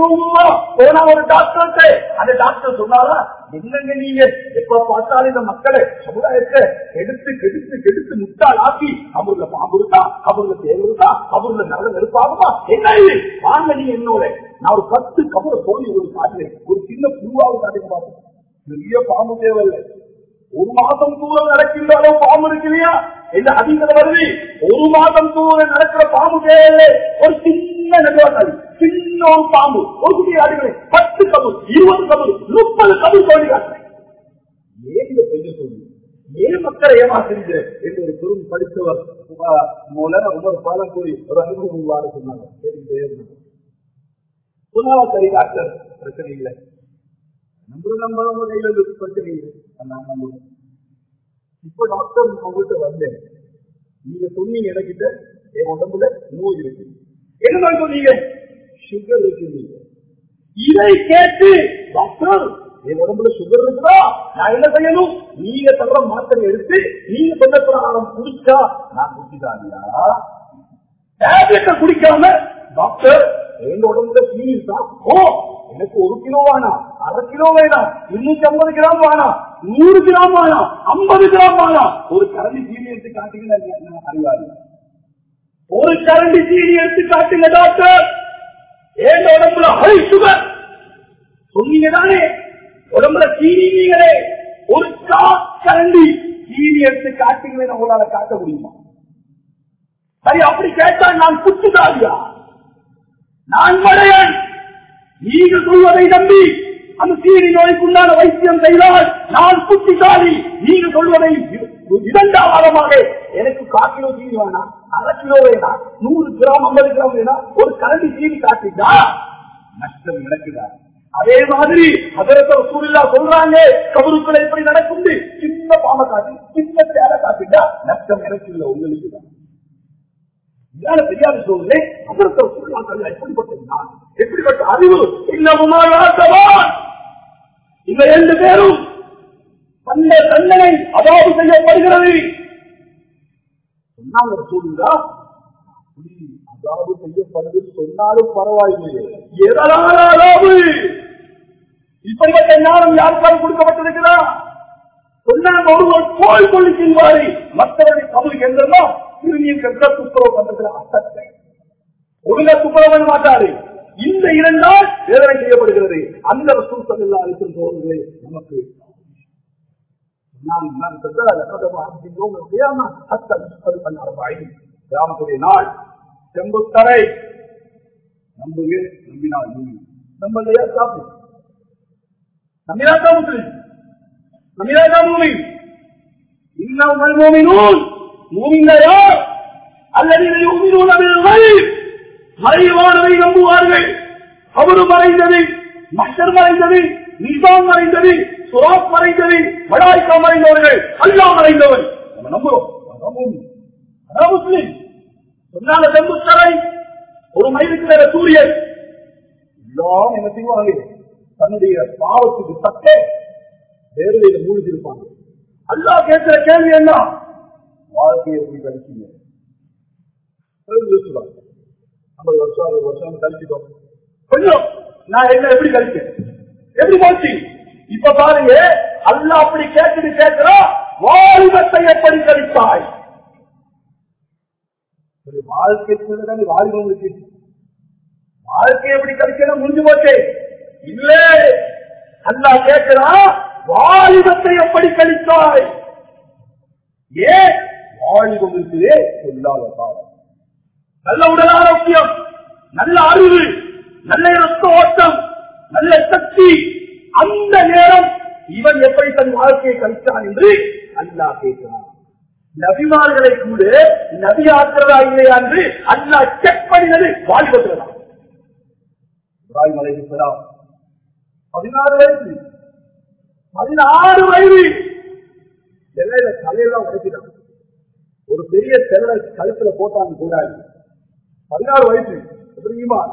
போனா ஒரு டாக்டர் அந்த டாக்டர் சொன்னாரா என்னங்க நீங்க எப்ப பார்த்தாலும் இந்த மக்களை சமுதாயத்தை எடுத்து கெடுத்து கெடுத்து முட்டால் ஆக்கி அவருல பாம்பு இருக்கா அவருல தேவை இருக்கா அவருல நல்ல நெருப்பாகுமா என்ன இது வாங்க நீங்க என்னோட நான் ஒரு பத்து கபரை தோண்டி ஒரு காட்டுறேன் ஒரு சின்ன புழுவாவது காட்டுங்க பார்ப்போம் பெரிய பாம்பு தேவையில்லை ஒரு மாதம் தூரம் நடக்கின்றாலும் பாம்பு இருக்கு இல்லையா இந்த அதிகத்தில் வருது ஒரு மாதம் தூரம் நடக்கிற பாம்பு தேவையில்லை ஒரு சின்ன நெல்வாக்காளி சின்ன ஒரு பாம்பு ஒரு குட்டி ஆடுகளை பத்து கபு இருபது கபு முப்பது கபு தோண்டி காட்டுறேன் ஏன் இதை கொஞ்சம் சொல்லு ஏன் மக்களை ஏமாத்துறீங்க என்று ஒரு பெரும் படித்தவர் மூலம் ஒவ்வொரு பாலம் கூறி ஒரு அனுபவம் சொன்னாங்க கேட்டுக்கிட்டே இருந்தாங்க சொன்னாவா சரி டாக்டர் பிரச்சனை இல்லை நம்புற நம்புறவங்க கையில இருக்கு பிரச்சனை இல்லை நான் நம்புறேன் இப்ப டாக்டர் உங்ககிட்ட வந்தேன் நீங்க சொன்னீங்க எனக்கிட்ட என் உடம்புல நோய் இருக்கு என்ன நோய் சொன்னீங்க சுகர் இருக்கு இதை கேட்டு டாக்டர் என் உடம்புல சுகர் இருக்குதா நான் என்ன செய்யணும் நீங்க தவிர மாத்திரை எடுத்து நீங்க சொன்ன பிரகாரம் குடிச்சா நான் குடிச்சாதியா டேப்லெட்டை குடிக்காம டாக்டர் என் உடம்புல சீனி இருக்கா ஓ எனக்கு ஒரு கிலோ வேணாம் அரை கிலோ வேணாம் இருநூத்தி ஐம்பது கிராம் வேணாம் நூறு கிராம் வேணாம் ஐம்பது கிராம் வேணாம் ஒரு கரண்டி சீனி எடுத்து காட்டுங்க அறிவாரு ஒரு கரண்டி சீனி எடுத்து காட்டுங்க டாக்டர் ஏன் உடம்புல ஹை சுகர் சொன்னீங்க தானே உடம்புல சீனி நீங்களே ஒரு கரண்டி சீனி எடுத்து காட்டுங்களே உங்களால காட்ட முடியுமா சரி அப்படி கேட்டா நான் குத்துதாரியா நான் மடையன் நீங்க சொல்வதை நம்பி அந்த சீனி நோய்க்குண்டான வைத்தியம் செய்தால் நான் புத்திசாலி நீங்க சொல்வதை இரண்டாம் வாரமாக எனக்கு கால் கிலோ சீனி வேணாம் அரை கிலோ வேணாம் நூறு கிராம் ஐம்பது கிராம் வேணாம் ஒரு கரண்டி சீனி காட்டிட்டா நஷ்டம் நடக்குதா அதே மாதிரி அதரத்த சூழ்நிலா சொல்றாங்க கபருக்களை எப்படி நடக்கும் சின்ன பாம காட்டி சின்ன தேவை காட்டிட்டா நஷ்டம் எனக்கு இல்லை உங்களுக்கு தான் இதான பெரியாரு சொல்லுங்க அதரத்த சூழ்நிலை எப்படிப்பட்டது நான் எப்படிப்பட்ட அறிவு இன்னமுமான் இந்த ரெண்டு பேரும் தந்த தண்டனை அதாவது செய்யப்படுகிறது சொன்னாங்க சூழ்நிலா அதாவது செய்யப்படுது சொன்னாலும் பரவாயில்லை எதனால அதாவது இப்படிப்பட்ட ஞானம் யாருக்காவது கொடுக்கப்பட்டிருக்கிறா சொன்னாங்க ஒருவர் போய் கொள்ளி செல்வாரு மற்றவருடைய கபலுக்கு எந்தெல்லாம் திருநீர் கற்ற துப்புரவு பண்றதுல அசத்தை ஒழுங்கா துப்புரவு பண்ண மாட்டாரு இந்த இரண்டால் வேதனை செய்யப்படுகிறது அந்த ரசூல் சல்லா அளிக்கும் தோழர்களே நமக்கு நான் நான் கிராமத்துடைய நாள் செம்புத்தரை நம்புக நம்பினால் நம்பி நம்மளையா சாப்பிடு நம்பினாக்கா முஸ்லிம் நம்பினாக்கா மூமி இன்னும் மூமினூன் மூமிங்க யார் அல்லது யூமினூன் மறைவானதை நம்புவார்கள் அவரு மறைந்தது மஷர் மறைந்தது நிசாம் மறைந்தது சுராப் மறைந்தது மலாய்க்கா மறைந்தவர்கள் அல்லா மறைந்தவன் நம்ம நம்புறோம் அதான் முஸ்லிம் சொன்னால செம்புத்தரை ஒரு மைலுக்கு மேல சூரியன் எல்லாம் என்ன செய்வாங்க தன்னுடைய பாவத்துக்கு தக்க வேர்வையில மூழ்கி இருப்பாங்க அல்லா கேட்கிற கேள்வி என்ன வாழ்க்கையை எப்படி கழிச்சீங்க ஐம்பது வருஷம் அறுபது வருஷம் கழிச்சிட்டோம் கொஞ்சம் நான் என்ன எப்படி கழிச்சேன் எப்படி போச்சு இப்ப பாருங்க அல்ல அப்படி கேட்டுட்டு கேட்கிறோம் வாலிபத்தை எப்படி கழித்தாய் வாழ்க்கை வாலிபம் இருக்கு வாழ்க்கை எப்படி கழிக்கணும் முடிஞ்சு போச்சு இல்ல அல்லா கேட்கிறான் வாலிபத்தை எப்படி கழித்தாய் ஏன் வாலிபம் இருக்குதே சொல்லாத காலம் நல்ல உடல் ஆரோக்கியம் நல்ல அறிவு நல்ல ரத்த ஓட்டம் நல்ல சக்தி அந்த நேரம் இவன் எப்படி தன் வாழ்க்கையை கழித்தான் என்று அல்லா கேட்கிறான் நபிமார்களை கூட நபி ஆக்கிறதா இல்லையா என்று அல்லா செக் பண்ணினது வாலிபத்தில் தான் இப்ராஹிம் அலைஹிஸ்ஸலாம் பதினாறு வயசு பதினாறு வயது எல்லையில தலையெல்லாம் உடைச்சிட்டான் ஒரு பெரிய செல்ல கழுத்துல போட்டாங்க கூடாது பதினாறு வயசு எப்படியுமா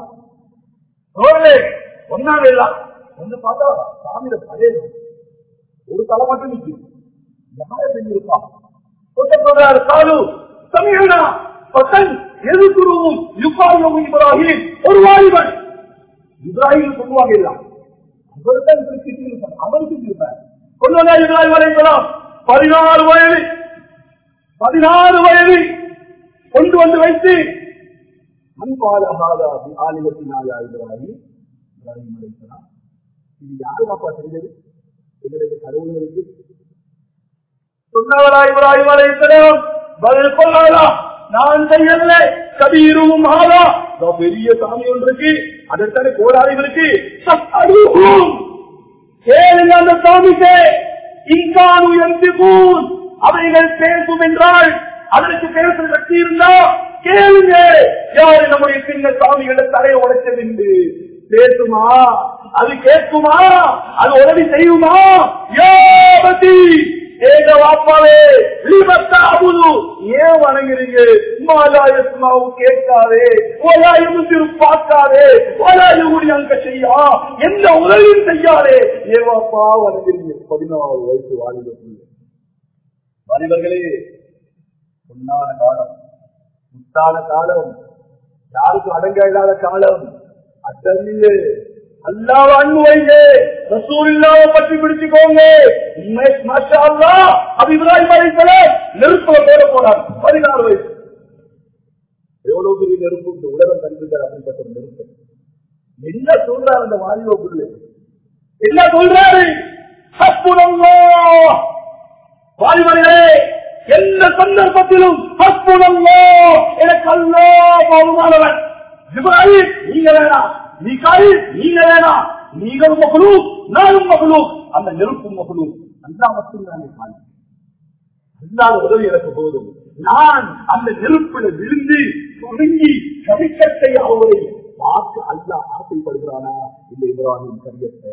ஒன்னாங்க எல்லாம் வந்து பார்த்தா சாமியில பழைய ஒரு தலை மட்டும் நிற்குது யார செஞ்சிருப்பா சொல்றாரு சாலு சமீனா பசன் எதுக்குருவும் யுகாயும் இப்ராஹிம் ஒரு வாலிபன் இப்ராஹிம் சொல்லுவாங்க எல்லாம் அவர்தான் இருப்பார் அவர் செஞ்சிருப்பார் கொள்வதா இப்ராஹிம் வரைக்கலாம் பதினாறு வயது பதினாறு வயது கொண்டு வந்து வைத்து மண்பாலகாதா ஆலிகத்தினாயா இப்ராஹிம் இப்ராஹிம் அழைக்கலாம் இது யாருமாப்பா செஞ்சது எங்களுடைய கடவுள்களுக்கு சொன்னவரா இப்ராஹிம் அழைக்கலாம் பதில் கொள்ளாதா நான் செய்யல கபீரும் ஆதா பெரிய சாமி ஒன்று இருக்கு அதற்கான கோடாரிகளுக்கு கேளுங்க அந்த சாமிக்கு இங்கானு என்று அவைகள் பேசும் என்றால் அதற்கு பேசுற சக்தி இருந்தா கேளுங்க யாரு நம்முடைய சின்ன சாமிகளை தலையை உடைச்சது என்று பேசுமா அது கேட்குமா அது உதவி செய்யுமா யோபதி ஏக வாப்பாவே லிபத்தாபுது ஏன் வணங்குறீங்க மாலாயஸ்மாவு கேட்காதே ஓலாயும் திரு பார்க்காதே ஓலாயும் அங்க செய்யா எந்த உதவியும் செய்யாதே ஏவாப்பா வணங்குறீங்க பதினாறு வயசு வாலிபர்கள் வாலிபர்களே பொன்னான காலம் முத்தான காலம் யாருக்கும் அடங்க இல்லாத காலம் அட்டமில்லே அல்லாவ அன்பு வைங்க ரசூல்லாவை பற்றி பிடிச்சுக்கோங்க அது இப்ராஹிம் அலைசலாம் நெருப்புல போட போனார் பதினாறு வயசு எவ்வளவு பெரிய நெருப்பு இந்த உலகம் கண்டுட்டார் அப்படிப்பட்ட ஒரு நெருப்பு என்ன சொல்றாரு அந்த வாலிபுள்ள என்ன சொல்றாரு வாலிபர்களே எந்த சந்தர்ப்பத்திலும் எனக்கு அல்லோ பகுமானவன் இப்ராஹிம் நீங்க வேணாம் நீக்காய் நீங்க வேணாம் நீங்களும் மகளும் நானும் மகளும் அந்த நெருப்பும் மகளும் அல்லா மட்டும்தானே காலம் அல்லாத உதவி எனக்கு போதும் நான் அந்த நெருப்பில விழுந்து தொடங்கி கவிக்கத்தை ஆவதை பார்த்து அல்லா ஆசைப்படுகிறானா இந்த இப்ராஹிம் கரியத்தை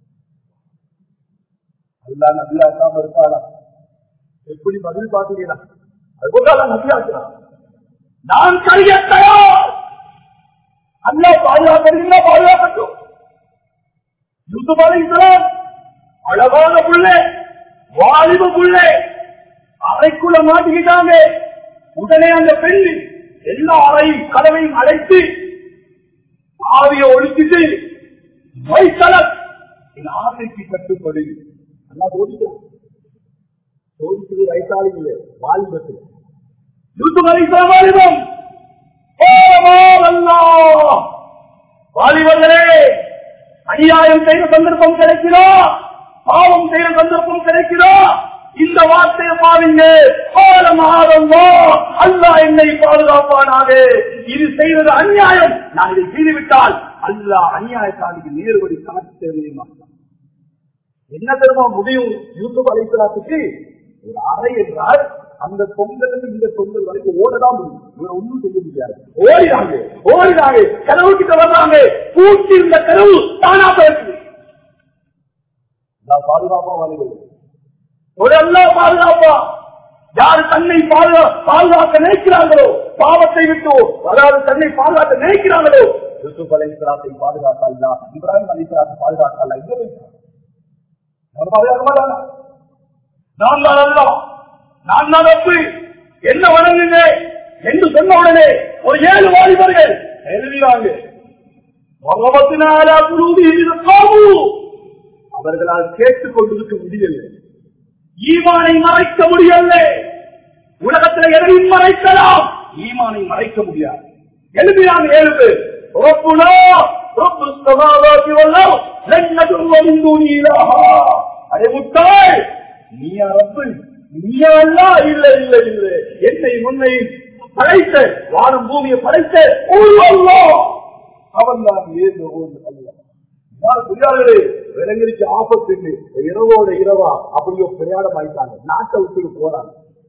அல்லா நபியாக்காம இருப்பாரா எப்படி பதில் பார்த்தீங்கன்னா அதுபோல நபியாக்குறான் நான் கரியத்தையா அல்லா பாதுகாக்கிறீங்களா பாதுகாக்கட்டும் யூசுப் அலைஹிஸ்ஸலாம் அழகான புள்ளை வாலிப புள்ளை அறைக்குள்ள மாட்டிக்கிட்டாங்க உடனே அந்த பெண் எல்லா அறையும் கதவையும் அடைத்து ஆவிய ஒழிச்சிட்டு வைத்தலக் என் ஆசைக்கு கட்டுப்படு நல்லா சோதிக்கலாம் சோதிச்சது வயசாளி இல்லை வாலிபத்தில் யூசுப் அலைஹிஸ்ஸலாம் வாலிபம் வாலிபர்களே அநியாயம் செய்த சந்தர்ப்பம் கிடைக்கிறா பாவம் செய்த சந்தர்ப்பம் கிடைக்கிறா இந்த வார்த்தையை பாருங்க அல்லா என்னை பாதுகாப்பானாக இது செய்வது அநியாயம் நான் இதை செய்துவிட்டால் அல்லா அநியாயத்தாளிக்கு நேர்வழி காட்டவே மாட்டான் என்ன தெரியுமா முடியும் யூசுப் அலைத்தலாத்துக்கு ஒரு அறை என்றால் அந்த பொங்கல் இந்த பொங்கல் வரைக்கும் ஓடதான் முடியும் இவரை ஒன்றும் செய்ய முடியாது ஓடினாங்க ஓடினாங்க கனவு கிட்ட வர்றாங்க பூச்சி இருந்த கனவு தானா பேசுது பாதுகாப்பா வருகிறது ஒரு அல்லா பாதுகாப்பா யார் தன்னை பாதுகா பாதுகாக்க நினைக்கிறாங்களோ பாவத்தை விட்டோ அதாவது தன்னை பாதுகாக்க நினைக்கிறாங்களோ யூசுப் அலைசலாத்தை பாதுகாக்கல்லா இப்ராஹிம் அலைசலாத்தை பாதுகாக்கல்லா இங்க வைக்கிறார் பாதுகாக்க மாட்டாங்க நான் தான் அல்லா நான் தான் தப்பு என்ன வணங்குங்க என்று சொன்ன உடனே ஒரு ஏழு வாலிபர்கள் எழுதினாங்க பகவத்தினாலா குருவின் காவு அவர்களால் கேட்டுக் கொண்டிருக்க முடியவில்லை ஈமானை மறைக்க முடியவில்லை உலகத்தில் எதையும் மறைக்கலாம் ஈமானை மறைக்க முடியாது எழுதினாங்க ஏழு பேர் ربنا رب السماوات والارض لن ندعو من دونه الها அடே முட்டாள் நீயா ரப்பு நீயா அல்லா இல்ல இல்ல இல்ல என்னை முன்னை படைத்த வானம் பூமியை படைத்த ஒரு அல்லாஹ் அவன் தான் ஏது ஒரு அல்லாஹ் புரியாதே விலங்கிற்கு ஆபத்து இல்லை. இரவோட இரவா அப்படியோ பிரயாணம் ஆயிட்டாங்க நாட்டை விட்டு போறாங்க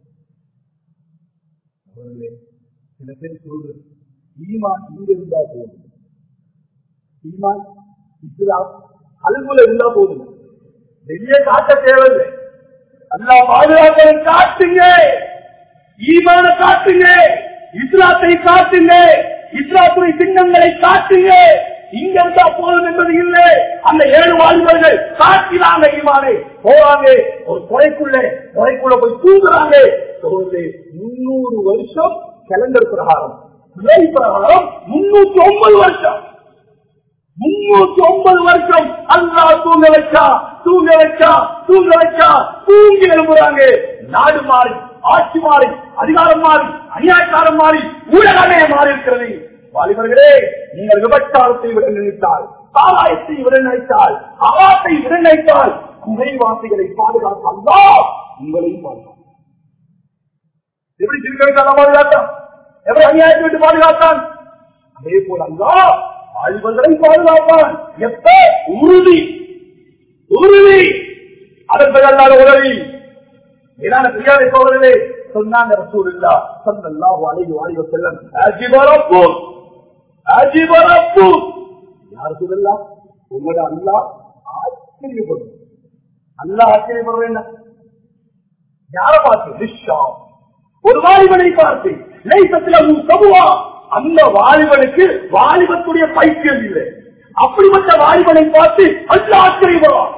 அவர்களே, சில பேர் சொல்றது ஈமான் இங்க இருந்தா போதும் ஈமான் இஸ்லாம் அல்குல இருந்தா போதும் வெளியே காட்ட தேவையில்லை அல்லா பாதுகாப்பதை காட்டுங்க ஈமான காட்டுங்க இஸ்லாத்தை காட்டுங்க இஸ்லாத்துடைய சின்னங்களை காட்டுங்க இங்க இருந்தா போதும் என்பது இல்லை அந்த ஏழு வாழ்வர்கள் காட்டினாங்க ஈமானை போறாங்க ஒரு கொலைக்குள்ள கொலைக்குள்ள போய் தூங்குறாங்க சகோதரரே, முன்னூறு வருஷம் கேலண்டர் பிரகாரம் பிழை பிரகாரம் முன்னூத்தி ஒன்பது வருஷம் முன்னூத்தி ஒன்பது வருஷம் அல்லா தூங்க வச்சா தூங்க வச்சா தூங்க வச்சா தூங்கி எழுப்புறாங்க நாடு மாறி ஆட்சி மாறி அதிகாரம் மாறி அநியாயக்காரம் மாறி ஊழலே மாறி இருக்கிறது வாலிபர்களே நீங்கள் விபச்சாரத்தை விட நினைத்தால் சாராயத்தை விட நினைத்தால் அவாத்தை விட நினைத்தால் குறைவாசிகளை பாதுகாக்க அல்லா உங்களையும் பாதுகாக்கும் எப்படி திருக்கணித்தான் பாதுகாத்தான் எப்படி அநியாயத்தை விட்டு பாதுகாத்தான் அதே போல அல்லா வாழ்வதை பாதுகாப்பான் எப்ப உறுதி உறுதி அதற்கு அல்லாத உதவி ஏதான பிரியாதை சோழர்களே சொன்னாங்க ரசூல் இல்லா சல்லல்லாஹு அலைஹி வஸல்லம் செல்லம் அஜிபரப்பு அஜிபரப்பு யார் சொல்லலாம் உங்களோட அல்லா ஆச்சரியப்படும் அல்லா ஆச்சரியப்படுற என்ன யார பார்த்து ரிஷா ஒரு வாலிபனை பார்த்து லைசத்தில் சபுவா அந்த வாலிபனுக்கு வாலிபத்துடைய பைத்தியம் இல்லை அப்படிப்பட்ட வாலிபனை பார்த்து அல்ல ஆச்சரியப்படுவான்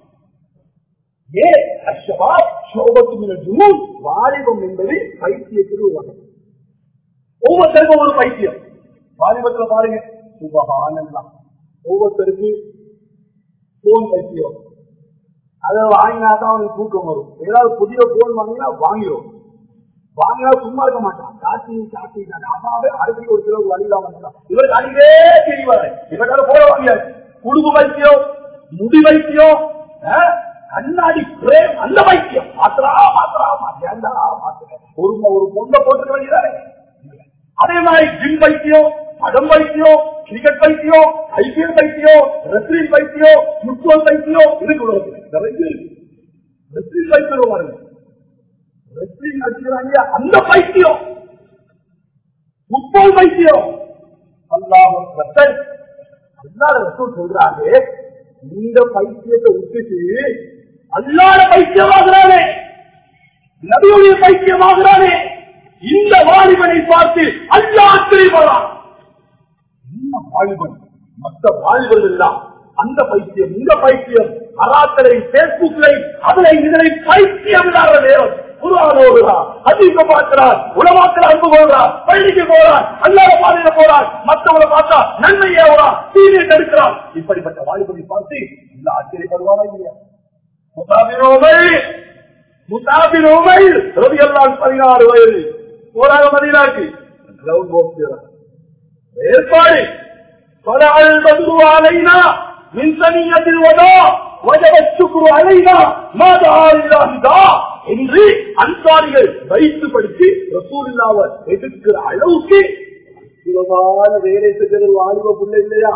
ஏ அஷ்ஷபா சோபத்து ஜூன் வாலிபம் என்பது பைத்தியத்தில் ஒரு வகை ஒவ்வொருத்தருக்கும் ஒரு பைத்தியம் வாலிபத்துல பாருங்க சுபகானந்தான் ஒவ்வொருத்தருக்கு போன் பைத்தியம் அதை வாங்கினாதான் அவனுக்கு தூக்கம் வரும் ஏதாவது புதிய போன் வாங்கினா வாங்கிடும் வாங்கினா சும்மா இருக்க மாட்டான் காட்டி காட்டி அம்மாவே அரிசி ஒரு கிலோ வழியிலாம இவர் அடிவே தெரியவாரு இவர்கால போல வாங்கியாரு குடும்ப வைத்தியம் முடி வைத்தியம் ஆ, கண்ணாடி பிரேம் அந்த வைத்தியம் மாத்திரா மாத்திரா மாத்தியா மாத்திர ஒரு ஒரு பொண்ணை போட்டுக்க வேண்டியதானே அதே மாதிரி ஜிம் வைத்தியம் படம் வைத்தியம் கிரிக்கெட் வைத்தியம் ஐபிஎல் வைத்தியம் ரெஸ்லிங் வைத்தியம் முத்துவல் வைத்தியம் இருக்கு உலகத்தில் நிறைய இருக்கு ரெஸ்லிங் வைத்தியம் பாருங்க ரெஸ்லிங் அடிக்கிறாங்க அந்த பைத்தியம் ஃபுட்பால் பைத்தியம் அல்லாஹ் அல்லாத ரசூல் சொல்றாங்க இந்த பைத்தியத்தை விட்டுட்டு அல்லாத பைத்தியமாகிறானே நபியுடைய பைத்தியமாகிறானே இந்த வாலிபனை பார்த்து அல்லா ஆச்சரியப்படுறான் என்ன வாலிபன் மற்ற வாலிபர்கள் எல்லாம் அந்த பைத்தியம் இந்த பைத்தியம் அராத்தலை பேஸ்புக்லை அதனை இதனை பைத்தியம் இல்லாத நேரம் குருவானோடுறான் அதிக பார்க்கிறார் உணவாக்கள் அன்பு கொள்றான் பள்ளிக்கு போறான் அல்லாத பாதையில போறான் மற்றவங்களை பார்த்தா நன்மை ஏவறான் தீனை தடுக்கிறான் இப்படிப்பட்ட வாலிபனை பார்த்து இந்த ஆச்சரியப்படுவாரா இல்லையா முசாபிரோமை முசாபிரோமை ரவி எல்லாம் பதினாறு வயது போராக மதினாக்கு கிரவுண்ட் போக்கிறார் ஏற்பாடு طلع البدر علينا من ثنية الوداع وجب الشكر علينا ما دعا لله دعا என்று அன்சாரிகள் வைத்து படித்து ரசூல்லாவை எதிர்க்கிற அளவுக்கு அற்புதமான வேலை செய்கிற வாலிப புள்ள இல்லையா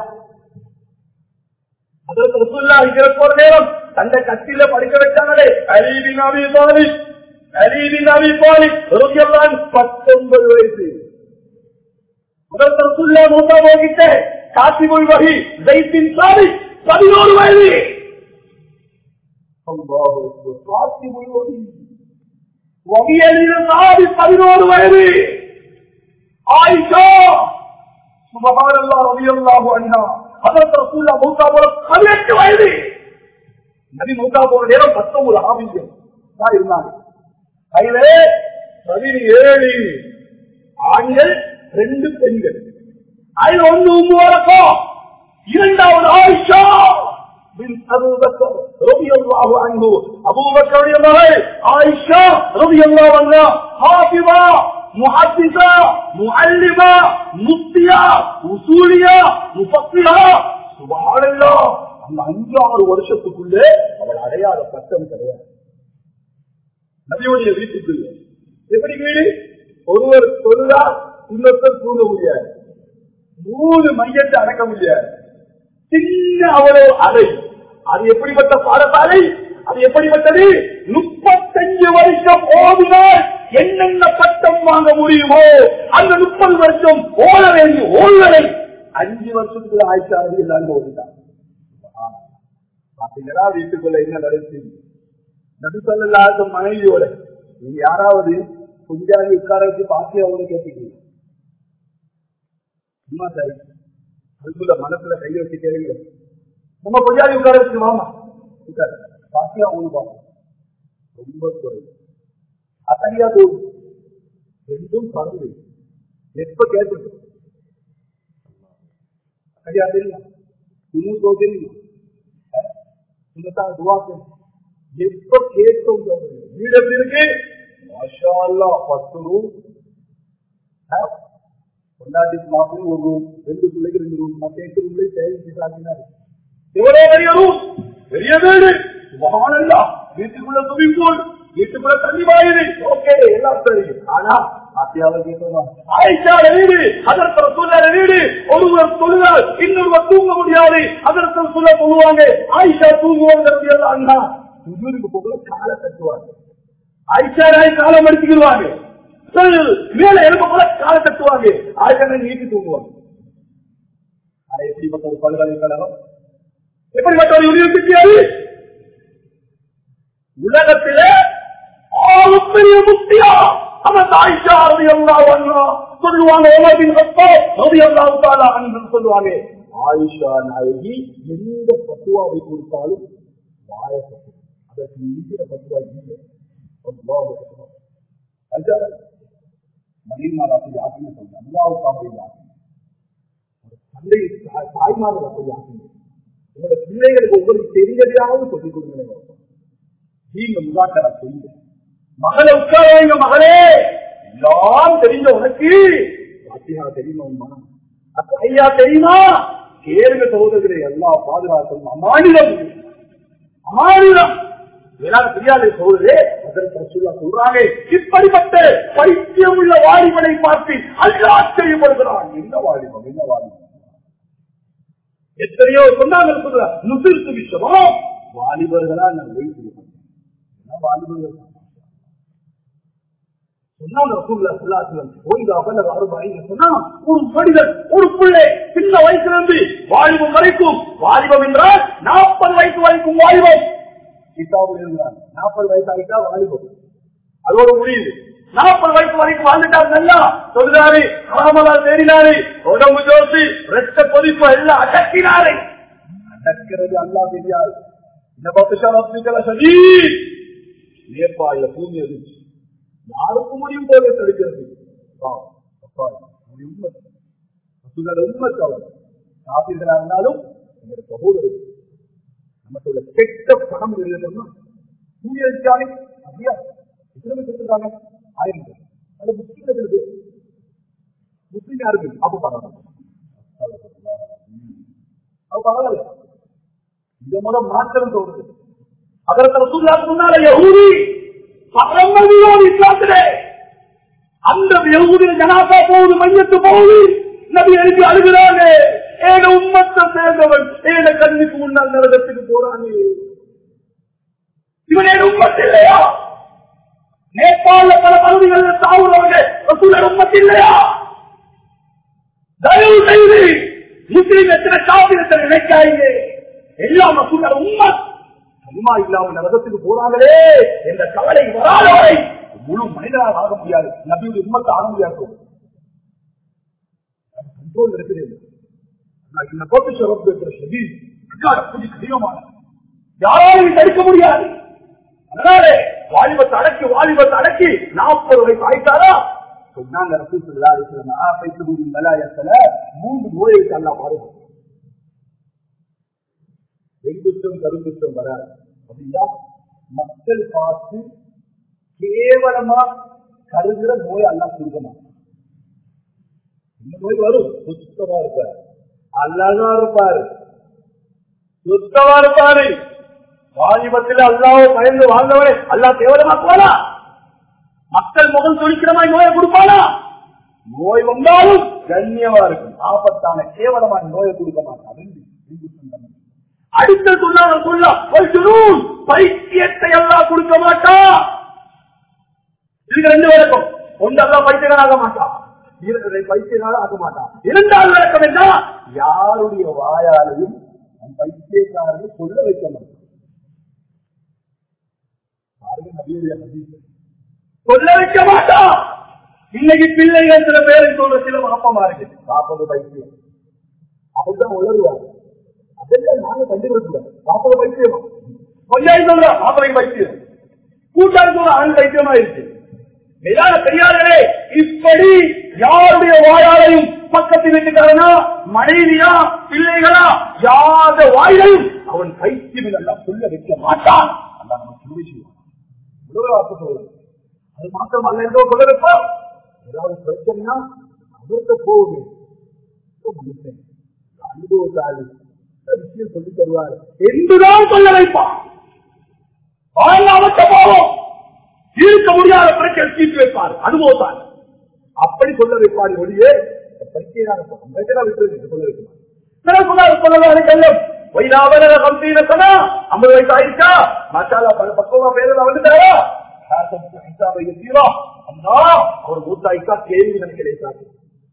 அதற்கு ரசூல்லா இருக்கிற நேரம் தந்தை கட்டில படிக்க வச்சாங்களே அலீபின் அபி பாலிக் அலீபின் அபி பாலிக் ருஜல்லான் பத்தொன்பது வயசு முதல் ரசூல்லா மூத்தா போகிட்ட காசிபுல் வகி ஜெய்பின் சாரி பதினோரு வயது அல்லாஹு அக்பர். காசிபுல் வகி வகியலில் சாரி பதினோரு வயது ஆயிஷா சுபஹானல்லா ரலியல்லாஹு அன்ஹா ஹதரத் ரசூலுல்லாஹ் மௌத்தா போல 18 வயது நபி மௌத்தா போற நேரம் 19 ஆபியம் தான் இருந்தாங்க கையிலே பதினேழு ஆண்கள் ரெண்டு பெண்கள் அதுல ஒண்ணு உங்க வழக்கம் இரண்டாவது ஆயிஷா பின் அபூபக்கர் ரலியல்லாஹு அன்ஹு அபூபக்கருடைய மகள் ஆயிஷா ரலியல்லாஹு அன்ஹா ஹாஃபிதா முஹத்திஸா முஅல்லிமா முஃப்தியா உசூலியா முஃபக்கிஹா சுப்ஹானல்லாஹ் அந்த அஞ்சு ஆறு வருஷத்துக்குள்ளே அவள் அடையாத பட்டம் கிடையாது நபியுடைய வீட்டுக்குள்ள எப்படி வீடு ஒருவர் தொழுதா இன்னொருத்தர் தூங்க முடியாது மூணு மையத்தை அடக்க முடியாது சின்ன அவ்வளோ அறை அது எப்படிப்பட்ட பாடசாலை அது எப்படிப்பட்டது முப்பத்தஞ்சு வருஷம் ஓடினால் என்னென்ன பட்டம் வாங்க முடியுமோ அந்த முப்பது வருஷம் ஓட வேண்டிய ஓய்வரை அஞ்சு வருஷத்துக்கு ஆயிஷா ரவி இல்லாமல் ஓடிட்டான் பாத்தீங்கன்னா வீட்டுக்குள்ள என்ன நடந்துச்சு நடுத்தல்லாத மனைவியோட நீங்க யாராவது குஞ்சாதி உட்கார வச்சு பாத்தியா அவங்க கேட்டீங்க சும்மா சரி அதுக்குள்ள மனசுல கை வச்சு கேளுங்க நம்ம கொஞ்சாதி உட்கார வச்சு வாமா உட்காரு பாத்தியா அவங்க பாப்போம் ரொம்ப குறை அத்தனியா தோணும் ரெண்டும் பறந்து எப்ப கேட்டு சரியா தெரியும் இன்னும் தெரியும் துவா எப்ப கேட்டோம் வீடு எப்படி இருக்கு மாஷா அல்லாஹ், பத்து ரூம் கொண்டாட்டி மாப்பிள்ளை ஒரு ரூம் ரெண்டு பிள்ளைக்கு ரெண்டு ரூம் மற்ற எட்டு ரூம்லயும் சேவிச்சு சாப்பினாரு எவ்வளவு பெரிய ரூம் பெரிய வீடு மகானல்லா வீட்டுக்குள்ள ஸ்விமிங் பூல் வீட்டுக்குள்ள தண்ணி வாயுது ஓகே எல்லாம் சரி ஆனா அத்தியாவசியம் ஆயிஷாட வீடு அதற்கு சூழல வீடு ஒருவர் தொழுதால் இன்னொருவர் தூங்க முடியாது அதற்கு சொல்ல சொல்லுவாங்க ஆயிஷா தூங்குவாங்க அண்ணா சுஜூருக்கு போகல காலை தட்டுவாங்க ஆயிஷா ராய் காலம் அடிச்சுக்கிடுவாங்க மேல எழுப்ப போல காலை தட்டுவாங்க ஆயிஷா நீட்டி தூங்குவாங்க ஆனா எப்படிப்பட்ட ஒரு பல்கலைக்கழகம் எப்படிப்பட்ட ஒரு யூனிவர்சிட்டி அது உலகத்திலே ஆகப்பெரிய முக்தியா அவன் ஆயிஷா ரவி அல்லா சொல்லுவாங்க உலகின் ரவி அல்லாவுக்கால அன்பு சொல்லுவாங்க ஆயிஷா நாயகி எந்த பத்துவாவை கொடுத்தாலும் வாயப்பட்டு அதற்கு இருக்கிற பத்துவா இல்லை அல்லாஹ் அக்பர். ஆயிஷா மதியமார் அப்படி ஆக்கின்னு சொல்றேன் அல்லாவுக்கு அப்படி ஆக்கி ஒரு தந்தை தாய்- தாய்மார்கள் அப்படி ஆக்குங்க உங்களோட பிள்ளைகளுக்கு உங்களுக்கு தெரிஞ்சதையாவது சொல்லிக் கொடுங்க நீங்க முதாக்கரா செய்யுங்க மகளை உட்கார வைங்க மகளே எல்லாம் தெரிஞ்ச உனக்கு பாத்தியா தெரியுமா உன் மனம் அப்ப ஐயா தெரியுமா கேளுங்க சகோதரர்களே எல்லாம் பாதுகாக்கணும் அமானிதம் இது. அமானிதம் வேளாண் தெரியாத சோழரே அதற்கு சொல்ல சொல்றாங்க இப்படிப்பட்ட பைத்தியம் உள்ள வாலிபனை பார்த்து அல்ல ஆச்சரியப்படுகிறான் என்ன வாலிபம் என்ன வாலிபம் எத்தனையோ சொன்னாங்க சொல்ற நுசிர்த்து விஷயமோ வாலிபர்களா நான் வைத்திருக்கோம் என்ன வாலிபர்கள் சொன்னாங்க ரசூலுல்லாஹி ஸல்லல்லாஹு அலைஹி வஸல்லம், ஓய்தா பலக அறுபைன சொன்னா, ஒரு மனிதன் ஒரு பிள்ளை சின்ன வயசுல இருந்து வாலிபம் வரைக்கும் வாலிபம் என்றால் நாற்பது வயசு வரைக்கும் வாலிபம் கிதாபில் எழுதுறாங்க நாற்பது வயசு ஆகிட்டா வாலிபம் அதோட முடியுது நாற்பது வயசு வரைக்கும் வாழ்ந்துட்டாங்க நல்லா சொல்றாரு ராமலா தேடினாரு உடம்பு ஜோசி ரத்த கொதிப்பு எல்லாம் அடக்கினாரு அடக்கிறது அல்லா தெரியாது இந்த பத்து சதி நேபாளில பூமி இருந்துச்சு யாருக்கு முடியும் போல தடுக்கிறது பாவம், அப்பா, அது உண்மை. ரசூலுல்லாஹ் உண்மை தவறு. காப்பீர்களா இருந்தாலும் எங்களுடைய சகோதரர் நமக்கு உள்ள கெட்ட பணம் இருக்கிறதுனா கூலி அடிச்சாலே அப்படியா எத்தனை பேர் செத்துருக்காங்க ஆயிரம் பேர் அது முஸ்லீம் இருக்கு முஸ்லீம் யாருக்கு அப்ப பரவாயில்ல அப்ப பரவாயில்ல இந்த மூலம் மாற்றம் தோணுது அதற்கு ரசூல்லா முன்னால யஹூதி பரமதியோடு இஸ்லாத்திலே அந்த யஹூதிய ஜனாசா போகுது மையத்து போகுது நபி எழுப்பி அழுகிறாங்க ஏன உம்மத்தை சேர்ந்தவன் ஏன கண்ணுக்கு முன்னால் நரகத்துக்கு போறானே இவன் ஏன் உம்மத்து இல்லையா நேபாள பல பகுதிகளில் சாவுறவங்க ரசூலர் உம்மத்து இல்லையா தயவு செய்து முஸ்லீம் எத்தனை காவிரத்தை நினைக்காதீங்க எல்லாம் ரசூலர் உம்மத் கலிமா இல்லாம நரகத்துக்கு போறாங்களே என்ற கவலை வராத வரை முழு மனிதனாக ஆக முடியாது நபியுடைய உம்மத்தை ஆக முடியாது கண்ட்ரோல் இருக்குது ஆனா இந்த கோட்டு சிறப்பு இருக்கிற ஷதீத் அக்காட புதி கடினமான யாராலும் தடுக்க முடியாது அதனாலே வாலிபத்தை அடக்கி வாலிபத்தை அடக்கி நாற்பது வயசு ஆயிட்டாரா சொன்னாங்க ரசூல் ஸல்லல்லாஹு அலைஹி வஸல்லம், ஆபைத்து பில் மலாயத்துல மூன்று நோய்களுக்கு அல்லாஹ் பாருங்க வெங்குத்தம் கருங்குத்தம் வராது அப்படின்னா மக்கள் பார்த்து கேவலமா கருதுற நோய் எல்லாம் கொடுக்க மாட்டான் இந்த நோய் வரும் சுத்தமா இருப்பாரு அல்லாதான் இருப்பாரு சுத்தமா இருப்பாரு வாலிபத்தில் அல்லாவை பயந்து வாழ்ந்தவரே அல்லா கேவலமாக்குவானா மக்கள் முகம் துடிக்கிற மாதிரி நோயை கொடுப்பானா நோய் வந்தாலும் கண்ணியமா இருக்கும் ஆபத்தான கேவலமான நோயை கொடுக்க மாட்டான் ரெண்டு இந்துஸ்தான் தமிழ். அடுத்த சொன்னாங்க சொல்ல ஒரு ஜுனூன், பைத்தியத்தை எல்லாம் கொடுக்க மாட்டான் இதுக்கு ரெண்டு விளக்கம் ஒன்று எல்லாம் பைத்தியக்காராக மாட்டான் இரு- பைத்தியக்கார ஆக மாட்டான் இரண்டாவது விளக்கம் என்ன யாருடைய வாயாலையும் அந்த பைத்தியக்காரனை சொல்ல வைக்க மாட்டான் பாருங்க நபியுடைய ஹதீஸ். சொல்ல வைக்க மாட்டான் இன்னைக்கு பிள்ளைகள் சில பேருக்கு சொல்ற சில மாப்பமா இருக்கு காப்பது பைத்தியம் அப்படிதான் உளருவாங்க அதெல்லாம் நாங்க கண்டுபிடிக்கூடாது காப்பது பைத்தியமா கொஞ்சம் சொல்ற மாப்பிளை பைத்தியம் கூட்டாளி சொல்ற ஆண் பைத்தியமா இருக்கு மேலான பெரியாரே இப்படி யாருடைய வாயாலையும் பக்கத்து வீட்டுக்காரனா மனைவியா பிள்ளைகளா யாத வாயிலையும் அவன் பைத்தியம் எல்லாம் சொல்ல வைக்க மாட்டான் அல்லாஹ் நமக்கு உதவி செய்வான். உலக வார்த்தை சொல்லுது அது மாத்திரம் அல்ல என்றோ சொல்ல வைப்பா ஏதாவது பிரச்சனைனா அவர்கிட்ட போகுது மனுஷன் அனுபவத்தாளி இந்த விஷயம் சொல்லி தருவார் என்றுதான் சொல்ல வைப்பான் வாழ்ல அவற்ற போவோம் தீர்க்க முடியாத பிரச்சனை தீர்த்து வைப்பார் அனுபவத்தால் அப்படி சொல்ல வைப்பார் ஒளியே பைத்தியராக விட்டு சொல்ல வைப்பார் சில சொல்லாத சொல்லலாம் செல்லும் வைராவன கம்பீர சனா ஐம்பது வயசு ஆயிடுச்சா மசாலா பல பக்குவமா பேரெல்லாம் வந்துட்டாரா அவர் மூத்தாயிக்கா கேள்வி நினைக்கிறாரு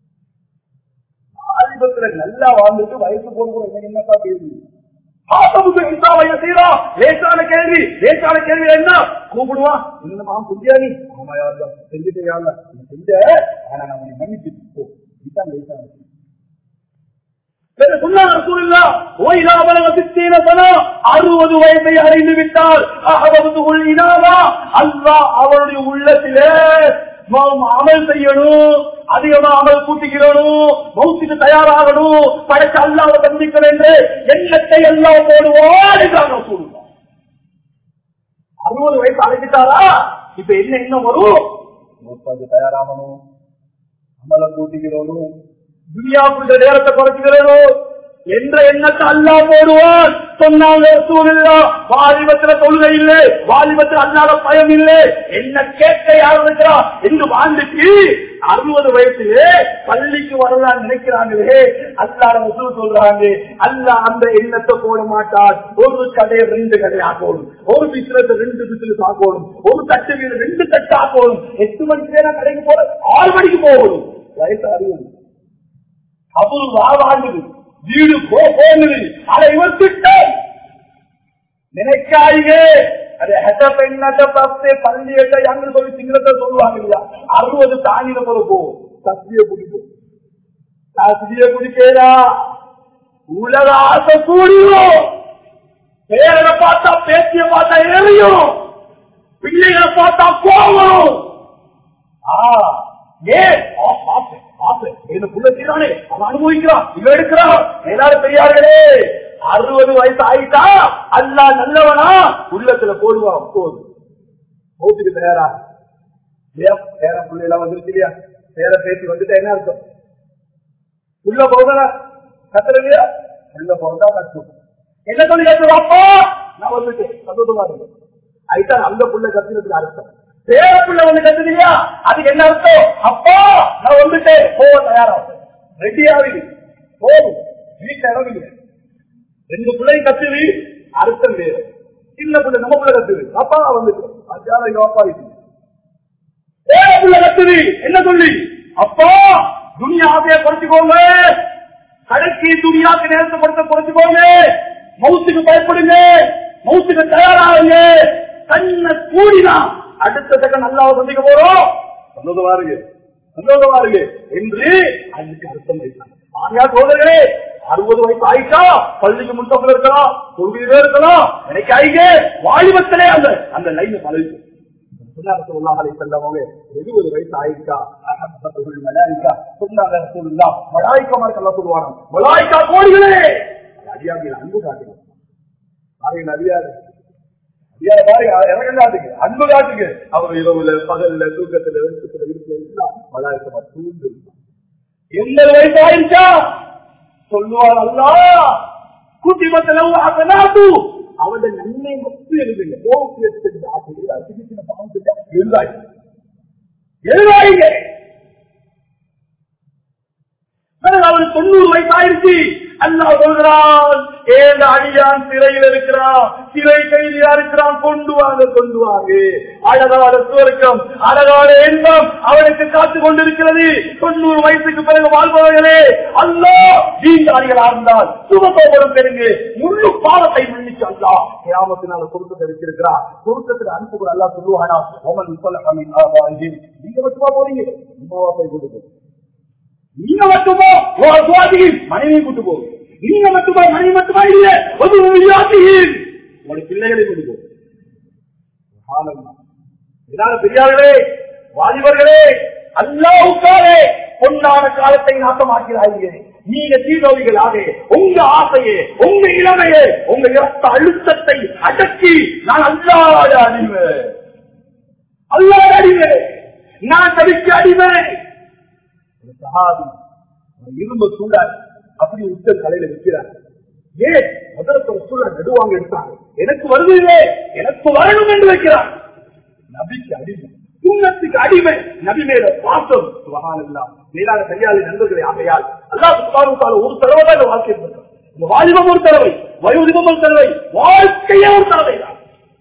ஆதிபத்துல நல்லா வாழ்ந்துட்டு வயசு போன என்ன என்னப்பா கேள்வி ஆசமுக இன்சாவைய செய்யறா லேசான கேள்வி லேசான கேள்வி என்ன கூப்பிடுவான் என்னமா புரியாணி ஆமா யாருல செஞ்சுட்டு யாருல நீ செஞ்ச ஆனா நான் உன்னை மன்னிச்சு போ இதுதான் லேசான கேள்வி. வேற சொன்னாங்க ரசூலுல்லா, "ஓய்லா பலக சித்தீன சனா", அறுபது வயதை அடைந்து விட்டால் அகவது உள்ளினாவா அல்லாஹ் அவருடைய உள்ளத்திலே நாம் அமல் செய்யணும் அதிகமா அமல் கூட்டிக்கிறணும் மௌத்துக்கு தயாராகணும் படைச்ச அல்லாவை சந்திக்கணும் என்று எண்ணத்தை எல்லாம் போடுவான் என்றாங்க சொல்லுவான் அறுபது வயசு அடைஞ்சிட்டாரா இப்ப என்ன என்ன வரும் மௌத்தாக்கு தயாராகணும் அமலை கூட்டிக்கிறோம் துனியாவுடைய நேரத்தை குறைச்சுக்கிறோம் என்ற எண்ணத்தை அல்லா போடுவான் சொன்னாங்க சூழ்நிலா வாலிபத்துல தொழுகை இல்லை வாலிபத்தில் அல்லாத பயம் இல்லை என்ன கேட்க யார் இருக்கிறா என்று வாழ்ந்துட்டு அறுபது வயசுலே பள்ளிக்கு வரலான்னு நினைக்கிறாங்களே அல்லாத வசூல் சொல்றாங்க அல்லா அந்த எண்ணத்தை போட மாட்டார் ஒரு கடை ரெண்டு கடை ஆக்கணும் ஒரு பிசினஸ் ரெண்டு பிசினஸ் ஆக்கணும் ஒரு தட்டு வீடு ரெண்டு தட்டு ஆக்கணும் எட்டு மணிக்கு நேரம் கடைக்கு போற ஆறு மணிக்கு போகணும் வயசு அறுபது அபுல் வாழ்வாங்குது வீடு போ போகுது அதை இவர் திட்டம் நினைக்காதீங்க அது ஹெட்ட பெண்ணட்ட பத்து பள்ளியட்ட யாங்க சொல்லி சிங்களத்தை சொல்லுவாங்க இல்லையா அறுபது தாண்டின போல போகும் சத்திய குடிக்கும் சத்திய குடிக்கிறா உலக ஆசை கூடியும் பேரனை பார்த்தா பேச்சிய பார்த்தா எரியும் பிள்ளைகளை பார்த்தா போகணும் ஏன் பாப்பேன் பாப்பேன் என்ன புள்ள செய்யறானே அவன் அனுபவிக்கிறான் இவன் எடுக்கிறான் எல்லாரும் பெரியார்களே அறுபது வயசு ஆயிட்டா அல்லா நல்லவனா உள்ளத்துல போடுவான் போதும் போட்டுக்கு தயாரா இல்லையா பேர பிள்ளை எல்லாம் வந்துருச்சு இல்லையா பேர பேசி வந்துட்டா என்ன அர்த்தம் உள்ள போகல கத்துற இல்லையா உள்ள போறதா கஷ்டம் என்ன சொல்லி கத்துவாப்பா நான் வந்துட்டேன் சந்தோஷமா இருக்கு அதுதான் அந்த புள்ள கத்துறதுக்கு அர்த்தம் பேர புள்ள வந்து கத்துறியா அதுக்கு என்ன அர்த்தம் அப்பா நான் வந்துட்டேன் போக தயாராகும் ரெடி ஆகுது போதும் வீட்டுல இறங்குங்க ரெண்டு பிள்ளையும் கத்துது அர்த்தம் வேறு சின்ன பிள்ளை நம்ம பிள்ளை கத்துது அப்பா வந்துட்டு அத்தியாரம் எங்க அப்பா இருக்கு பேர புள்ள கத்துது என்ன சொல்லி அப்பா துணியா ஆசையை குறைச்சுக்கோங்க கடைசி துணியாக்கு நேரத்தை கொடுத்த குறைச்சுக்கோங்க மவுத்துக்கு பயப்படுங்க மவுத்துக்கு தயாராகுங்க கண்ண கூடினா அடுத்த செகண்ட் நல்லா சந்திக்க போறோம் சந்தோஷமா இருக்கு சந்தோஷமா இருக்கு என்று அதுக்கு அர்த்தம் வைத்தாங்க ஆகையா சோதரே அறுபது வயசு ஆயிட்டா பள்ளிக்கு முன்தப்பில் இருக்கலாம் தொழுகையிலே இருக்கலாம் நினைக்காயிங்க வாலிபத்திலே அந்த அந்த லைன் பழகு சொன்னாங்க எழுபது வயசு ஆயிடுச்சா அஹப்பத்துகள் மலாய்க்கா சொன்னாங்க சொல்லா மலாய்க்கா மாதிரி சொல்லுவாங்க மலாய்க்கா கோடிகளே அதிகாரிகள் அன்பு காட்டுங்க பாருங்க அதிகாரி அதிகாரி பாருங்க இறங்க காட்டுங்க அன்பு காட்டுங்க அவர் இரவுல பகல்ல தூக்கத்துல வெளிச்சத்துல வீட்டுல எல்லாம் மலாய்க்கமா தூண்டு எண்பது வயசு ஆயிடுச்சா சொல்லுவார் அல்லா குட்டிமத்தில் அவருடைய நன்மை மட்டும் எழுதுங்க எழுதாய் எழுதாயிங்க அவருக்கு தொண்ணூறு வயசு ஆயிடுச்சு அல்லா சொல்றான் ஏழு அடியான் சிறையில் இருக்கிறான் சிறை கைதியா இருக்கிறான் கொண்டு வாங்க கொண்டு வாங்க அழகான சுவர்க்கம் அழகான இன்பம் அவனுக்கு காத்து கொண்டிருக்கிறது தொண்ணூறு வயசுக்கு பிறகு வாழ்பவர்களே அல்லா தீண்டாளிகளா இருந்தால் சுகசோபரம் பெறுங்க முழு பாவத்தை மன்னிச்சு அல்லா கிராமத்தினால பொருத்தத்தை வச்சிருக்கிறார் பொருத்தத்தில் அனுப்புகள் அல்லா சொல்லுவானா அவன் சொல்ல நீங்க மட்டுமா போறீங்க உமாவா போய் கொண்டு போய் நீங்க மட்டுமோ மனைவி கூட்டு போகும் நீங்க மட்டுமா மனைவி மட்டுமா இல்ல ஒரு உங்களுடைய பிள்ளைகளை கொண்டு போகும் பெரியார்களே வாலிபர்களே அல்லாவுக்காலே பொன்னான காலத்தை நாசமாக்கிறார்கள் நீங்க தீனோவிகளாக உங்க ஆசையே உங்க இளமையே உங்க இரத்த அழுத்தத்தை அடக்கி நான் அல்லாத அடிமை அல்லாத அடிமை நான் தவிக்க அடிமை சஹாபி இரும்பு சூழல் அப்படி உத்த தலையில விற்கிறார் ஏன் முதல்ல சூழல் நடுவாங்க எடுத்தாங்க எனக்கு வருவதில்லை எனக்கு வரணும் என்று வைக்கிறார் நபிக்கு அடிமை சுண்ணத்துக்கு அடிமை நபி மேல பாசம் சுகானல்லா மேலான கையாளி நண்பர்களை ஆகையால் அல்லா சுகானுக்கால ஒரு தடவை தான் இந்த வாழ்க்கை இருந்திருக்கும். இந்த வாலிபம் ஒரு தடவை வயோதிபம் ஒரு தடவை வாழ்க்கையே ஒரு தடவை தான்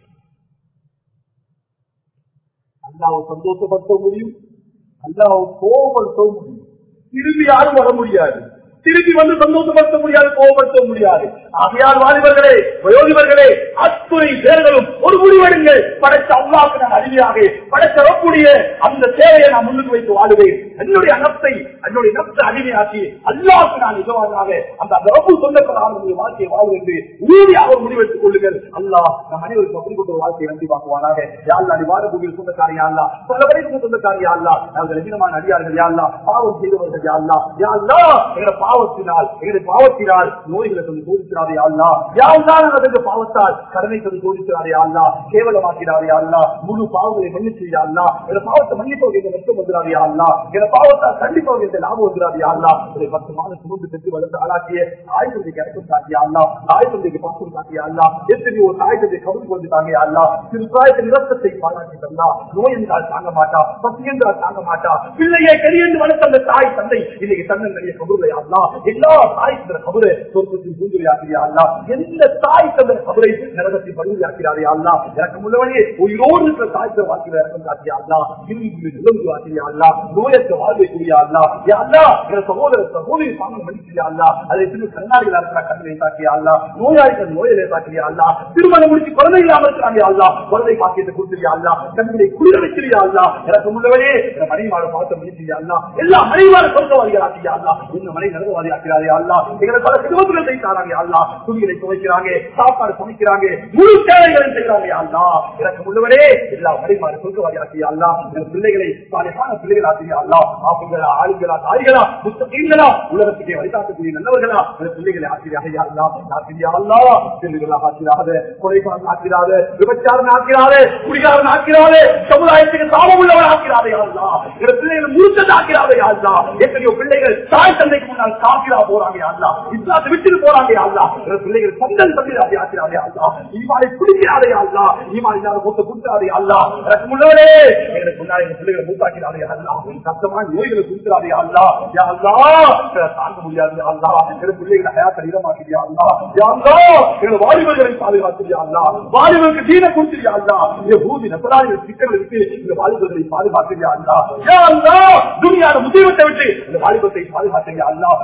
அல்லாவை சந்தோஷப்படுத்த முடியும் அல்லாவை கோபப்படுத்த முடியும் திரும்பி யாரும் வர முடியாது திரும்பி வந்து சந்தோஷப்படுத்த முடியாது கோபப்படுத்த முடியாது ஆகையால் வாலிபர்களே வயோதிபர்களே அத்துணை பேர்களும் ஒரு முடிவெடுங்கள் படைத்த அல்லாவுக்கு நான் அடிமையாக படைத்த ரப்புடைய அந்த சேவையை நான் முன்னுக்கு வைத்து வாழுவேன் என்னுடைய நப்சை என்னுடைய நப்சை அடிமையாக்கி அல்லாவுக்கு நான் நிஜமாக அந்த அந்த ரப்பு சொந்தப்படாத வாழ்க்கையை வாழ்வு என்று உறுதியாக ஒரு முடிவெடுத்துக் கொள்ளுங்கள் அல்லாஹ் நம் அனைவருக்கும் அப்படிப்பட்ட ஒரு வாழ்க்கையை நம்பி பார்க்குவானாக யாழ்லா நீ வாழ பூமியில் சொந்தக்காரியா அல்லா பல வரைக்கும் சொந்தக்காரியா அல்லா நாங்கள் அதிகமான அடியார்கள் யாழ்லா பாவம் செய்தவர்கள் யாழ்லா யாழ்லா எங்களை பாவத்தினால் எங்களை பாவத்தினால் நோய்களை கொஞ்சம் சோதிக்கிறாரே அல்லா யாழ்லா நாங்கள் பாவத்தால் கடனை கொஞ்சம் சோதிக்கிறாரே அல்லா கேவலமாக்கிறாரே அல்லா முழு பாவங்களை மன்னிச்சு அல்லா எங்களை பாவத்தை மன்னிப்பவர்கள் எங்க நஷ்டம் வந்துடாதே அல்லா எங்களை பாவத்தால் கண்டிப்பாக இந்த லாபம் வந்துடாதே அல்லா இதை பத்து மாதம் சுமந்து பெற்று வளர்த்து ஆளாக்கிய தாய் தந்தைக்கு இறக்கம் காட்டியா அல்லா தாய் தந்தைக்கு பாசம் காட்டியா அல்லா எத்தனை ஒரு தாய் தந்தை கவுந்து கொண்டுட்டாங்க அல்லா சிறு பிராயத்தின் இரத்தத்தை பாராட்டி தந்தா நோய் என்றால் தாங்க மாட்டா பசி என்றால் தாங்க மாட்டா பிள்ளையை கரியென்று வளர்த்த அந்த தாய் தந்தை இன்னைக்கு தன்னங்களுடைய கபுரை அல்லா எல்லா தாய் தந்த கபுரை சொர்க்கத்தின் பூந்துரையாக்கிறியா அல்லா எந்த தாய் தந்த கபுரை நரகத்தின் படுகொலையாக்கிறாரே அல்லா எனக்கு முன்னவனே உயிரோடு இருக்கிற தாய் தந்த வாழ்க்கையில இறக்கம் காட்டியா அல்லா இரும்பு நிலந்து ஆக்கிறியா அல்லா நோயற்ற வாழ்வை கூடியா அல்லா யா அல்லா என சகோதர சகோதரி சாமி மன்னிச்சியா அல்லா அதை திரும்ப கண்ணாடிகள் இருக்கிற கண்ணை தாக்கியா அல்லா நோயாளிகள் நோயிலே தாக்கிறியா அல்லா திருமணம் முடிச்சு குழந்தை இல்லாம இருக்கிறாங்க அல்லா குழந்தை பாக்கியத்தை கொடுத்துறியா அல்லா கண்களை குளிர வைக்கிறியா அல்லா எனக்கு முன்னவனே என் மனைவிமார பார்த்த முடிச்சியா அல்லா எல்லா மனைவிமார சொந்தவாதிகள் ஆக்கியா அல்லா இந்த மனை நடந்தவாதி ஆக்கிறாரே அல்லா எங்களை பல சிறுவர்கள் செய்தாங்க அல்லா துணிகளை துவைக்கிறாங்க சாப்பாடு சமைக்கிறாங்க முழு தேவைகளை செய்யறாங்க அல்லா எனக்கு முன்னவனே எல்லா மனைவிமார சொந்தவாதி ஆக்கியா அல்லா என் பிள்ளைகளை சாலையான பிள்ளைகள் ஆக்கியா அல்லா ஆப்புகளா ஆளுங்களா தாய்களா முத்தகீங்களா உலகத்துக்கே வழிகாட்டக்கூடிய நல்லவர்களா என் பிள்ளைகளை ஆக்கிரியாக அல்லா ஆக்கிரியா அல்லா பிள்ளைகளாக ஆக்கிறாத கொலைகாரன் ஆக்கிறாத விபச்சாரன் ஆக்கிறாரே குடிகாரன் ஆக்கிறாரே சமுதாயத்துக்கு சாபம் உள்ளவர் ஆக்கிறாரே அல்லா என் பிள்ளைகள் முழுத்தது ஆக்கிறாரே அல்லா எத்தனையோ பிள்ளைகள் தாய் தந்தைக்கு முன்னால் காக்கிறா போறாங்க அல்லா இஸ்லாத்தை விட்டுட்டு போறாங்க அல்லா என் பிள்ளைகள் சந்தன் தம்பிராதே ஆக்கிறாரே அல்லா ஈமானை பிடிக்கிறாரே அல்லா ஈமான் இல்லாத மூத்த குடுக்கிறாரே அல்லா எனக்கு முன்னாலே எனக்கு முன்னாடி என் பிள்ளைகளை மூத்தாக்கிறாரே அல்லா கஷ்டமான நோய்களை குடுக்கிறாரே அல்லா யா அல்லா தாங்க முடியாது அல்லா என் பிள்ளைகளை ஹயாத்தை இடமாக்கிறியா அல்லா யா அல்லா என் வாலிபர்களை பாதுகாத்திரியா அல்லா வாலிபருக்கு தீன கொடுத்திரியா அல்லா இந்த பூமி நசராணிகள் சிக்கல் இருக்கு இந்த வாலிபர்களை பாதுகாத்திரியா அல்லா யா அல்லா துணியான முதியவத்தை விட்டு இந்த வாலிபத்தை பாதுகாத்திரியா அல்லா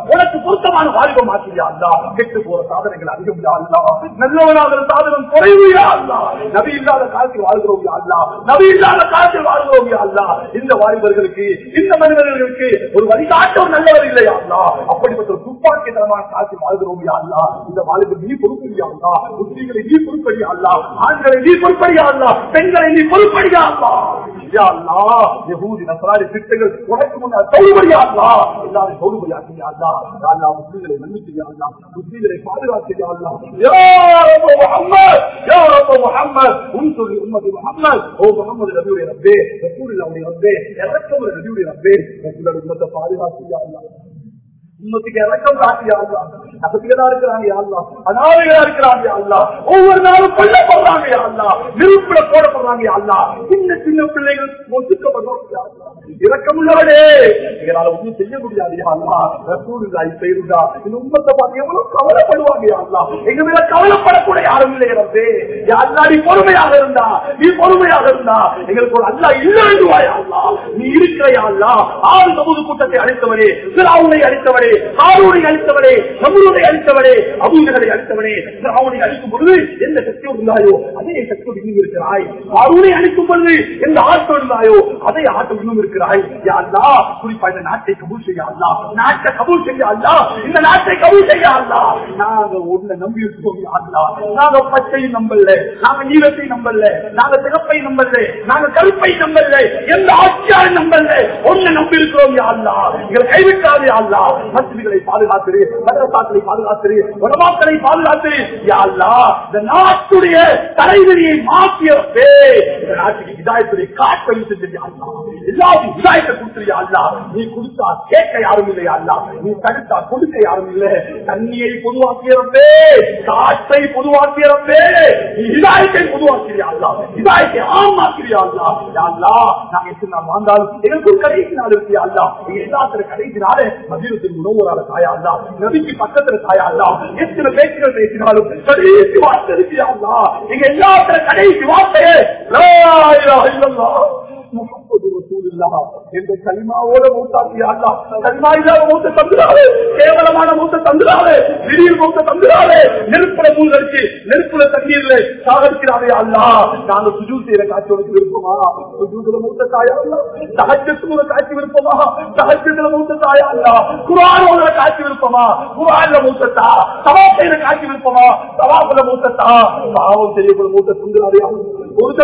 உனக்கு பொருத்தமான வாலிபம் ஆக்கியா அல்லா கெட்டு போற சாதனைகள் அதிகம் யா அல்லா நல்லவனாகிற சாதனம் குறைவு யா அல்லா நபி இல்லாத காலத்தில் வாழ்கிறோம் யா அல்லா நபி இல்லாத காலத்தில் வாழ்கிறோம் யா அல்லா இந்த வாலிபர்களுக்கு இந்த மனிதர்களுக்கு ஒரு வழிகாட்ட ஒரு நல்லவர் இல்லையா அல்லா அப்படிப்பட்ட ஒரு துப்பாக்கித்தனமான காலத்தில் வாழ்கிறோம் யா அல்லா இந்த வாலிபர் நீ பொறுப்படியா அல்லா முஸ்லீம்களை நீ பொறுப்படியா அல்லா ஆண்களை நீ பொறுப்படியா அல்லா பெண்களை நீ பொறுப்படியா அல்லா யா அல்லா யஹூதி நஸ்ரானி திட்டங்கள் உனக்கு முன்னால் தோல்படியா அல்லா எல்லாரும் தோல்படியாக்கியா அல்லா யா அல்லா முஸ்லீம்களை மன்னிச்சியா அல்லா முஸ்லீம்களை பாதுகாத்தியா அல்லா யா ரப்ப முஹம்மத் யா ரப்ப முஹம்மத் உன்சுல் உம்மதி முஹம்மத் ஓ முஹம்மது நபியுடைய ரப்பே ரசூலுல்லாஹுடைய ரப்பே இறக்கம் நபியுடைய ரப்பே ரசூலுல்லாஹ் உம்மத்தை பாதுகாத்தியா அல்லா உம்மத்துக்கு இறக்கம் காட்டியா அல்லா அகத்திகளா இருக்கிறாங்க அல்லா அனாதைகளா இருக்கிறாங்க அல்லா ஒவ்வொரு நாளும் கொல்லப்படுறாங்க அல்லா நெருப்புல போடப்படுறாங்க அல்லா சின்ன சின்ன பிள்ளைகள் ஒதுக்கப்படுறாங்க அல்லா இறக்கமுள்ளவனே எங்களால ஒண்ணும் செய்ய முடியாது அல்லா ரசூலுல்லாஹி செய்யுதா இந்த உம்மத்தை பார்த்து எவ்வளவு கவலைப்படுவாங்க அல்லா எங்க மேல கவலைப்படக்கூட யாரும் இல்லை ரப்பே யா அல்லா நீ பொறுமையாக இருந்தா நீ பொறுமையாக இருந்தா எங்களுக்கு ஒரு அல்லா இல்லை என்றுவாயா அல்லா நீ இருக்கிறையா அல்லா ஆறு சமூக கூட்டத்தை அழைத்தவரே சிராவுனை அழைத்தவரே ஆரூரை அழித்தவனே நம்மளுடைய அழித்தவனே அபூஜகளை அழித்தவனே அவனை அழிக்கும் பொழுது எந்த சக்தி இருந்தாயோ அதே சக்தி இன்னும் இருக்கிறாய் ஆரூரை அழிக்கும் பொழுது எந்த ஆட்டம் இருந்தாயோ அதே ஆட்டம் இன்னும் இருக்கிறாய் யாருலா குறிப்பா இந்த நாட்டை கபூல் செய்ய அல்லா நாட்டை கபூல் செய்ய அல்லா இந்த நாட்டை கபூல் செய்ய அல்லா நாங்க ஒண்ணு நம்பி இருக்கோம் அல்லா நாங்க பச்சை நம்பல நாங்க நீளத்தை நம்பல நாங்க சிகப்பை நம்பல நாங்க கருப்பை நம்பல எந்த ஆட்சியாரும் நம்பல ஒண்ணு நம்பி இருக்கிறோம் அல்லா எங்களை கைவிட்டாதே அல்லா மசிதிகளை பாதுகாத்திரு மதரசாக்களை பாதுகாத்திரு உடமாக்களை பாதுகாத்திரு யாழ்லா இந்த நாட்டுடைய தலைவரியை மாற்றியவே இந்த நாட்டுக்கு இதாயத்துடைய காட்பை செஞ்சிருக்கா எல்லாரும் இதாயத்தை கொடுத்துருயா அல்லா நீ கொடுத்தா கேட்க யாரும் இல்லையா அல்லா நீ தடுத்தா கொடுக்க யாரும் இல்ல தண்ணியை பொதுவாக்கியறப்பே காற்றை பொதுவாக்கியறப்பே நீ இதாயத்தை பொதுவாக்கிறியா அல்லா இதாயத்தை ஆமாக்கிறியா அல்லா யாழ்லா நாங்க எத்தனை நாள் வாழ்ந்தாலும் எங்களுக்கு ஒரு கடைசி நாள் இருக்கியா அல்லா எங்க எல்லாத்துல கடைசி நாளே மதியத்தில் உணவுறால தாயா அல்லா நதிக்கு பக்கத்துல தாயா அல்லா எத்தனை பேச்சுகள் பேசினாலும் கடைசி வார்த்தை இருக்கியா அல்லா எங்க எல்லாத்துல கடைசி வார்த்தையே லா இலாஹ இல்லல்லாஹ் முஹம்மது ரசூலுல்லாஹ் என்ற கலிமாவோட மூத்தாக்கியா அல்லா கலிமா இல்லாத மூத்த தந்துடாது கேவலமான மூத்த தந்துடாது திடீர் மூத்த தந்துடாது நெருப்புல மூழ்கடிச்சு நெருப்புல தண்ணீர்ல சாகரிக்கிறாரே அல்லா நாங்க சுஜூ செய்யற காட்சி உனக்கு விருப்பமா சுஜூதுல மூத்த தாயா அல்லா சகஜத்துல காட்சி விருப்பமா சகஜத்துல மூத்த தாயா அல்லா குரானோட காட்சி விருப்பமா குரான்ல மூத்தத்தா சவாப்பையில காட்சி விருப்பமா சவாப்புல மூத்தத்தா பாவம் செய்யக்கூட மூத்த தந்துடாதே ஒரு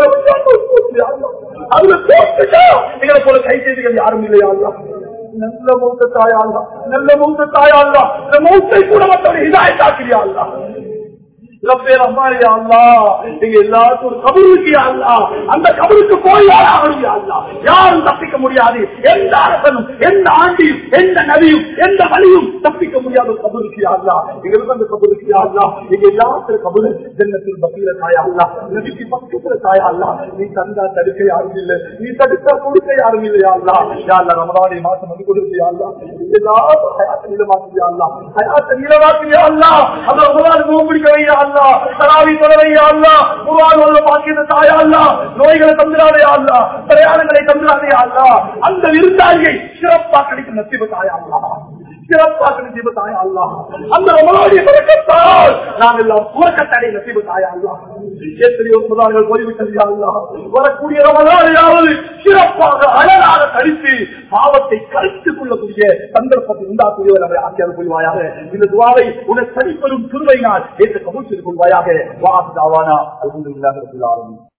தடவை அதுல போட்டுட்டா எங்களை போல கை செய்திகள் யாரும் இல்லையா அல்லா நல்ல மூத்த தாயா அல்லா நல்ல மூத்த தாயா அல்லா இந்த மூத்தை கூட மற்றவரை இதாயத்தாக்கிறியா அல்லா பேர் அம்மாரியா அல்லா நீங்க எல்லாருக்கும் ஒரு கபரு இருக்கியா அல்லா அந்த கபருக்கு போய் ஆகணுயா அல்லா யாரும் தப்பிக்க முடியாது எந்த அரசனும் எந்த ஆண்டியும் எந்த நதியும் எந்த வழியும் தப்பிக்க முடியாத ஒரு கபரு இருக்கியா அல்லா எங்களுக்கு அந்த கபரு இருக்கியா அல்லா நீங்க எல்லாத்துல கபரு ஜன்னத்தில் பக்கீர தாயா அல்லா நதிக்கு பக்கத்துல தாயா அல்லா நீ தந்தா தடுக்க யாரும் இல்லை நீ தடுத்தா கொடுக்க யாரும் இல்லையா அல்லா யா அல்லா ரமதானி மாசம் வந்து கொடுக்கியா அல்லா எல்லாரும் ஹயாத்த நீளமாக்கியா அல்லா ஹயாத்த நீளமாக்கியா அல்லா அந்த ரமதானி நோம்பிடிக்க வையா அல்லா தராவி தொடரையா அல்லா குர்ஆன் உள்ள பாக்கியத தாயா அல்லா நோய்களை தந்துடாதே அல்லா பிரயாணங்களை தந்துடாதே அல்லா அந்த விருந்தாளியை சிறப்பாக கிடைக்கும் நசிப தாயா அல்லா சிறப்பாக நசிப தாயா அல்லா அந்த ரமலானுடைய பறக்கத்தால் நாம் எல்லாம் புறக்கத்தடை நசிப தாயா அல்லா எத்தனையோ முதலாளிகள் போய்விட்டது அல்லா வரக்கூடிய ரமலானையாவது சிறப்பாக அழகாக கழித்து பாவத்தை கழித்துக் கொள்ளக்கூடிய சந்தர்ப்பத்தை உண்டாக்குரியவர் நம்மை ஆக்கியார் புரிவாயாக இந்த துவாவை உனக்கு தனிப்பெரும் திருவையினால் ஏற்ற கபூல் செய்து கொள்வாயாக வாசு தாவானா அல்ஹம்துலில்லாஹி ரப்பில் ஆலமீன்